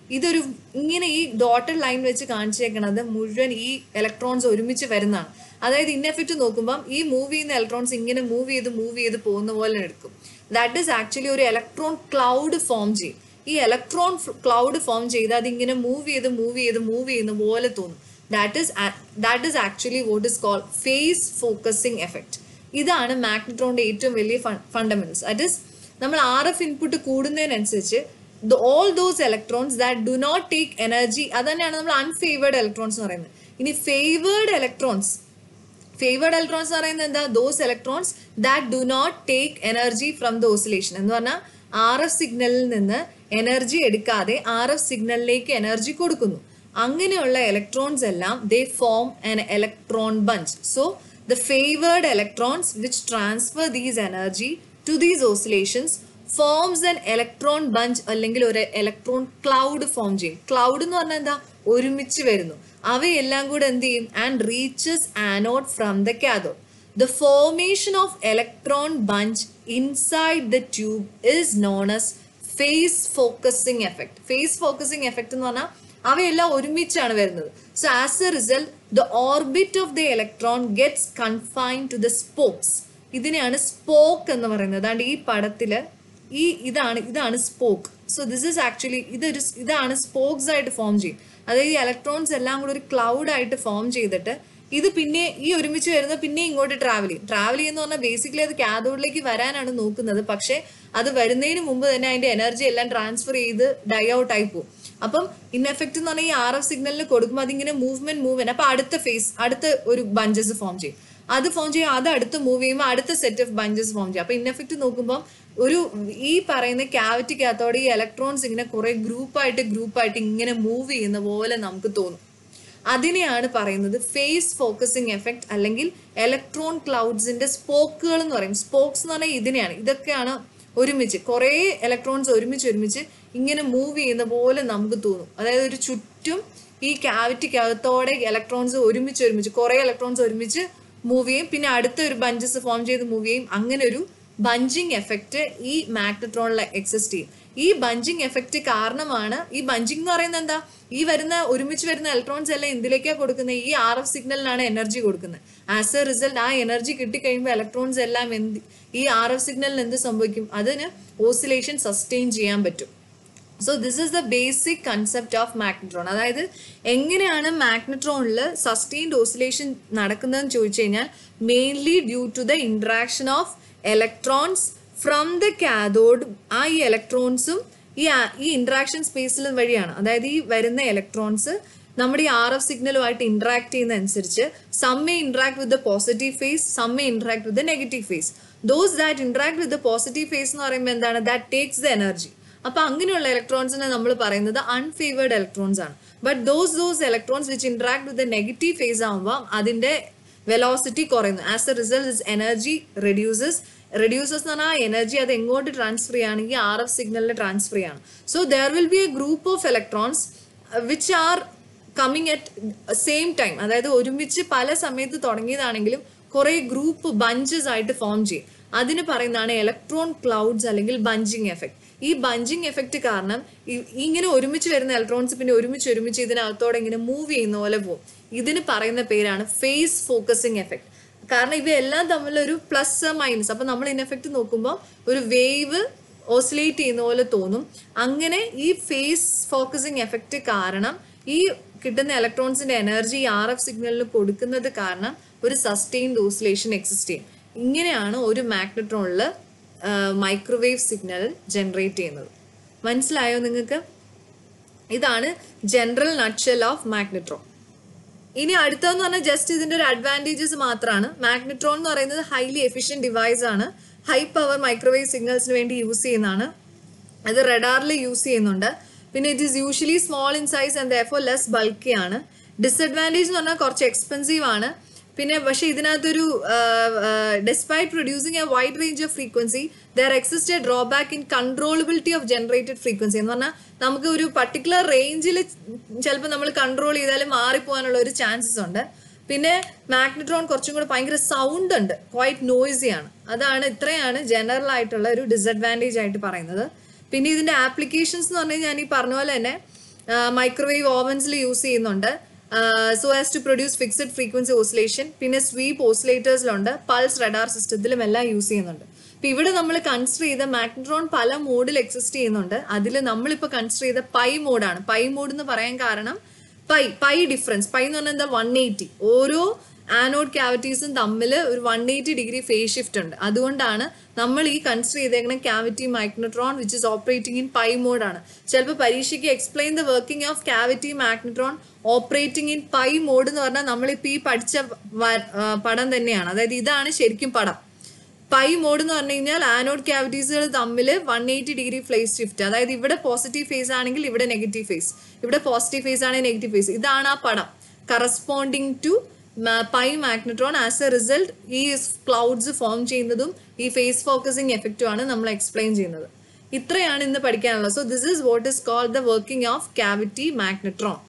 ഇതൊരു ഇങ്ങനെ ഈ ഡോട്ടഡ് ലൈൻ വെച്ച് കാണിച്ചേക്കണത് മുഴുവൻ ഈ ഇലക്ട്രോൺസ് ഒരുമിച്ച് വരുന്നതാണ് അതായത് ഇൻ എഫക്റ്റ് നോക്കുമ്പം ഈ മൂവ് ചെയ്യുന്ന ഇലക്ട്രോൺസ് ഇങ്ങനെ മൂവ് ചെയ്ത് മൂവ് ചെയ്ത് പോകുന്ന പോലെ എടുക്കും ദാറ്റ് ഈസ് ആക്ച്വലി ഒരു ഇലക്ട്രോൺ ക്ലൗഡ് ഫോം ചെയ്യും ഈ ഇലക്ട്രോൺ ക്ലൗഡ് ഫോം ചെയ്ത് അതിങ്ങനെ മൂവ് ചെയ്ത് മൂവ് ചെയ്ത് മൂവ് ചെയ്യുന്ന പോലെ തോന്നും that is that is actually what is call phase focusing effect ഇതാണ് മാഗ്നട്രോണിന്റെ ഏറ്റവും വലിയ ഫണ്ടമെന്റൽസ് ദാറ്റ് ഈസ് നമ്മൾ ആർ എഫ് ഇൻപുട്ട് കൂടുന്നതിനനുസരിച്ച് all those electrons that do not take energy അത് തന്നെയാണ് നമ്മൾ അൺഫേവേർഡ് ഇലക്ട്രോൺസ് എന്ന് പറയുന്നത് ഇനി ഫേവേർഡ് ഇലക്ട്രോൺസ് ഫേവേർഡ് ഇലക്ട്രോൺസ് എന്ന് പറയുന്നത് എന്താ those electrons that do not take energy from the oscillation എന്ന് പറഞ്ഞാൽ ആർ എഫ് സിഗ്നലിൽ നിന്ന് എനർജി എടുക്കാതെ ആർ എഫ് സിഗ്നലിലേക്ക് എനർജി കൊടുക്കുന്നു അങ്ങനെയുള്ള ഇലക്ട്രോൺസ് എല്ലാം they form an electron bunch so the favoured electrons which transfer these energy to these oscillations forms an electron bunch അല്ലെങ്കിൽ ഒരു ഇലക്ട്രോൺ ക്ലൗഡ് ഫോം ചെയ്യും ക്ലൗഡ് എന്ന് പറഞ്ഞാൽ എന്താ ഒരുമിച്ച് വരുന്നു അവയെല്ലാം കൂടെ എന്ത് ചെയ്യും and reaches anode from the cathode the formation of electron bunch inside the tube is known as phase focusing effect phase focusing effect എന്ന് പറഞ്ഞാൽ അവയെല്ലാം ഒരുമിച്ചാണ് വരുന്നത് so as a result the orbit of the electron gets confine to the spokes ഇതിനെയാണ് spoke എന്ന് പറയുന്നത് അതാണ്ട് ഈ പടത്തില് ഈ ഇതാണ് ഇതാണ് spoke so this is actually ഇതൊരു ഇതാണ് സ്പോക്സ് ആയിട്ട് ഫോം ചെയ്യും അതായത് ഈ ഇലക്ട്രോൺസ് എല്ലാം കൂടെ ഒരു ക്ലൗഡ് ആയിട്ട് ഫോം ചെയ്തിട്ട് ഇത് പിന്നെ ഈ ഒരുമിച്ച് വരുന്ന പിന്നെ ഇങ്ങോട്ട് ട്രാവൽ ചെയ്യും ട്രാവൽ ചെയ്യുന്ന പറഞ്ഞാൽ ബേസിക്കലി അത് കാഥോഡിലേക്ക് വരാനാണ് നോക്കുന്നത് പക്ഷേ അത് വരുന്നതിന് മുമ്പ് തന്നെ അതിന്റെ എനർജി എല്ലാം ട്രാൻസ്ഫർ ചെയ്ത് ഡൈ ഔട്ട് ആയി പോകും അപ്പം ഇൻ എഫക്റ്റ് എന്ന് പറഞ്ഞാൽ ഈ ആർ എഫ് സിഗ്നലിൽ കൊടുക്കുമ്പോൾ അതിങ്ങനെ മൂവ്മെന്റ് മൂവ്മെന്റ് അപ്പൊ അടുത്ത ഫേസ് അടുത്ത ഒരു ബഞ്ചസ് ഫോം ചെയ്യും അത് ഫോം ചെയ്യും അത് അടുത്ത് മൂവ് ചെയ്യുമ്പോൾ അടുത്ത സെറ്റ് ഓഫ് ബഞ്ചസ് ഫോം ചെയ്യും അപ്പൊ ഇൻ എഫക്റ്റ് നോക്കുമ്പോൾ ഒരു ഈ പറയുന്ന ക്യാവിറ്റിക്കകത്തോടെ ഈ ഇലക്ട്രോൺസ് ഇങ്ങനെ കുറെ ഗ്രൂപ്പായിട്ട് ഗ്രൂപ്പായിട്ട് ഇങ്ങനെ മൂവ് ചെയ്യുന്ന പോലെ നമുക്ക് തോന്നും അതിനെയാണ് പറയുന്നത് ഫേസ് ഫോക്കസിങ് എഫക്റ്റ് അല്ലെങ്കിൽ ഇലക്ട്രോൺ ക്ലൗഡ്സിന്റെ സ്പോക്കുകൾ എന്ന് പറയും സ്പോക്സ് എന്ന് പറഞ്ഞാൽ ഇതിനെയാണ് ഇതൊക്കെയാണ് ഒരുമിച്ച് കുറേ ഇലക്ട്രോൺസ് ഒരുമിച്ച് ഒരുമിച്ച് ഇങ്ങനെ മൂവ് ചെയ്യുന്ന പോലെ നമുക്ക് തോന്നും അതായത് ഒരു ചുറ്റും ഈ ക്യാവിറ്റിക്കകത്തോടെ ഇലക്ട്രോൺസ് ഒരുമിച്ച് ഒരുമിച്ച് കുറേ ഇലക്ട്രോൺസ് ഒരുമിച്ച് മൂവ് ചെയ്യും പിന്നെ അടുത്ത ഒരു ബഞ്ചസ് ഫോം ചെയ്ത് മൂവ് ചെയ്യും അങ്ങനെ ഒരു ബഞ്ചിങ് എഫക്റ്റ് ഈ മാഗ്നട്രോണിൽ എക്സിസ്റ്റ് ചെയ്യും ഈ ബഞ്ചിങ് എഫക്റ്റ് കാരണമാണ് ഈ ബഞ്ചിങ് എന്ന് പറയുന്നത് എന്താ ഈ വരുന്ന ഒരുമിച്ച് വരുന്ന ഇലക്ട്രോൺസ് എല്ലാം എന്തിലേക്കാണ് കൊടുക്കുന്നത് ഈ ആർ എഫ് സിഗ്നലിനാണ് എനർജി കൊടുക്കുന്നത് ആസ് എ റിസൾട്ട് ആ എനർജി കിട്ടിക്കഴിയുമ്പോൾ ഇലക്ട്രോൺസ് എല്ലാം എന്ത് ഈ ആർ എഫ് സിഗ്നലിന് എന്ത് സംഭവിക്കും അതിന് ഓസിലേഷൻ സസ്റ്റെയിൻ ചെയ്യാൻ പറ്റും so this is the basic concept of magnetron അതായത് എങ്ങനെയാണ് മാഗ്നട്രോണിൽ സസ്റ്റെയിൻഡ് ഓസിലേഷൻ നടക്കുന്നതെന്ന് ചോദിച്ചു കഴിഞ്ഞാൽ mainly due to the interaction of electrons from the cathode ആ ഈ ഇലക്ട്രോൺസും ഈ ആ- ഈ ഇൻട്രാക്ഷൻ സ്പേസിൽ വഴിയാണ് അതായത് ഈ വരുന്ന ഇലക്ട്രോൺസ് നമ്മുടെ ഈ ആർ എഫ് സിഗ്നലുമായിട്ട് ഇന്ററാക്ട് ചെയ്യുന്ന അനുസരിച്ച് some may interact with the positive phase some may interact with the negative phase those that interact with the positive phase എന്ന് പറയുമ്പോൾ എന്താണ് ദാറ്റ് ടേക്സ് ദ എനർജി അപ്പൊ അങ്ങനെയുള്ള ഇലക്ട്രോൺസിനെ നമ്മൾ പറയുന്നത് അൺഫേവേർഡ് ഇലക്ട്രോൺസ് ആണ് but those those electrons which interact with the negative phase ആകുമ്പോൾ അതിന്റെ വെലോസിറ്റി കുറയുന്നു as a result is energy reduces reduces എന്ന് പറഞ്ഞാൽ എനർജി അത് എങ്ങോട്ട് ട്രാൻസ്ഫർ ചെയ്യുകയാണെങ്കിൽ ആർ എഫ് സിഗ്നലിൽ ട്രാൻസ്ഫർ ചെയ്യാണ് so there will be a group of electrons which are coming at same time അതായത് ഒരുമിച്ച് പല സമയത്ത് തുടങ്ങിയതാണെങ്കിലും കുറെ ഗ്രൂപ്പ് ബഞ്ചസ് ആയിട്ട് ഫോം ചെയ്യും അതിന് പറയുന്നതാണ് ഇലക്ട്രോൺ ക്ലൗഡ്സ് അല്ലെങ്കിൽ ബഞ്ചിങ് എഫക്ട് ഈ ബഞ്ചിങ് എഫക്റ്റ് കാരണം ഈ- ഇങ്ങനെ ഒരുമിച്ച് വരുന്ന ഇലക്ട്രോൺസ് പിന്നെ ഒരുമിച്ച് ഒരുമിച്ച് ഇതിനകത്തോടെ ഇങ്ങനെ മൂവ് ചെയ്യുന്ന പോലെ പോകും ഇതിന് പറയുന്ന പേരാണ് ഫേസ് ഫോക്കസിങ് എഫക്ട് കാരണം ഇവയെല്ലാം തമ്മിലൊരു പ്ലസ് മൈനസ് അപ്പൊ നമ്മൾ ഇൻ എഫക്റ്റ് നോക്കുമ്പോൾ ഒരു വേവ് ഓസിലേറ്റ് ചെയ്യുന്ന പോലെ തോന്നും അങ്ങനെ ഈ ഫേസ് ഫോക്കസിങ് എഫക്റ്റ് കാരണം ഈ കിട്ടുന്ന ഇലക്ട്രോൺസിന്റെ എനർജി ആർ എഫ് സിഗ്നലിന് കൊടുക്കുന്നത് കാരണം ഒരു സസ്റ്റെയിൻഡ് ഓസിലേഷൻ എക്സിസ്റ്റ് ചെയ്യും ഇങ്ങനെയാണ് ഒരു മാഗ്നട്രോണിൽ മൈക്രോവേവ് സിഗ്നൽ ജനറേറ്റ് ചെയ്യുന്നത് മനസ്സിലായോ നിങ്ങൾക്ക് ഇതാണ് ജനറൽ നട്ഷൽ ഓഫ് മാഗ്നട്രോൺ ഇനി അടുത്തതെന്ന് പറഞ്ഞാൽ ജസ്റ്റ് ഇതിന്റെ ഒരു അഡ്വാൻറ്റേജസ് മാത്രമാണ് മാഗ്നട്രോൺ എന്ന് പറയുന്നത് ഹൈലി എഫിഷ്യന്റ് ഡിവൈസ് ആണ് ഹൈ പവർ മൈക്രോവേവ് സിഗ്നൽസിന് വേണ്ടി യൂസ് ചെയ്യുന്നതാണ് അത് റഡാറിൽ യൂസ് ചെയ്യുന്നുണ്ട് പിന്നെ it is usually small in size and though less bulky ആണ് ഡിസഡ്വാൻറ്റേജ് എന്ന് പറഞ്ഞാൽ കുറച്ച് എക്സ്പെൻസീവ് ആണ് പിന്നെ പക്ഷേ ഇതിനകത്തൊരു despite producing a wide range of frequency there exist a drawback in controllability of generated frequency എന്ന് പറഞ്ഞാൽ നമുക്ക് ഒരു പർട്ടിക്കുലർ റേഞ്ചിൽ ചിലപ്പോൾ നമ്മൾ കൺട്രോൾ ചെയ്താലും മാറിപ്പോകാനുള്ള ഒരു ചാൻസസ് ഉണ്ട് പിന്നെ മാഗ്നട്രോൺ കുറച്ചും കൂടെ ഭയങ്കര സൗണ്ട് ഉണ്ട് ക്വൈറ്റ് നോയ്സി ആണ് അതാണ് ഇത്രയാണ് ജനറൽ ആയിട്ടുള്ള ഒരു ഡിസഡ്വാൻറ്റേജ് ആയിട്ട് പറയുന്നത് പിന്നെ ഇതിന്റെ ആപ്ലിക്കേഷൻസ് എന്ന് പറഞ്ഞാൽ ഞാൻ ഈ പറഞ്ഞ പോലെ തന്നെ മൈക്രോവേവ് ഓവൻസിൽ യൂസ് ചെയ്യുന്നുണ്ട് so as to produce fixed frequency oscillation പിന്നെ സ്വീപ്പ് ഓസിലേറ്റേഴ്സിലുണ്ട് പൾസ് റഡാർ സിസ്റ്റത്തിലും എല്ലാം യൂസ് ചെയ്യുന്നുണ്ട് അപ്പൊ ഇവിടെ നമ്മൾ കൺസിഡർ ചെയ്ത മാഗ്നട്രോൺ പല മോഡിൽ എക്സിസ്റ്റ് ചെയ്യുന്നുണ്ട് അതിൽ നമ്മളിപ്പോൾ കൺസിഡർ ചെയ്ത പൈ മോഡാണ് പൈ മോഡ് എന്ന് പറയാൻ കാരണം പൈ പൈ ഡിഫറൻസ് പൈ എന്ന് പറഞ്ഞാൽ എന്താ വൺ എയ്റ്റി ഓരോ ആനോഡ് ക്യാവിറ്റീസും തമ്മിൽ ഒരു one eighty degree phase shift ഉണ്ട് അതുകൊണ്ടാണ് നമ്മൾ ഈ കൺസിഡർ ചെയ്തേക്കുന്ന cavity magnetron which is operating in pi മോഡാണ് ചിലപ്പോൾ പരീക്ഷയ്ക്ക് explain the working of cavity magnetron operating in pi mode എന്ന് പറഞ്ഞാൽ നമ്മളിപ്പോൾ ഈ പഠിച്ച വ- ആ, പടം തന്നെയാണ് അതായത് ഇതാണ് ശരിക്കും പടം പൈ മോഡ് എന്ന് പറഞ്ഞു കഴിഞ്ഞാൽ ആനോഡ് ക്യാവിറ്റീസുകൾ തമ്മിൽ one eighty degree phase shift അതായത് ഇവിടെ പോസിറ്റീവ് ഫേസ് ആണെങ്കിൽ ഇവിടെ നെഗറ്റീവ് ഫേസ് ഇവിടെ പോസിറ്റീവ് ഫേസ് ആണെങ്കിൽ നെഗറ്റീവ് ഫേസ് ഇതാണ് ആ പടം corresponding to pi magnetron as a result ഈ ക്ലൗഡ്സ് ഫോം ചെയ്യുന്നതും ഈ ഫേസ് ഫോക്കസിങ് എഫക്റ്റും ആണ് നമ്മൾ എക്സ്പ്ലെയിൻ ചെയ്യുന്നത് ഇത്രയാണ് ഇന്ന് പഠിക്കാനുള്ളത് so this is what is called the working of cavity magnetron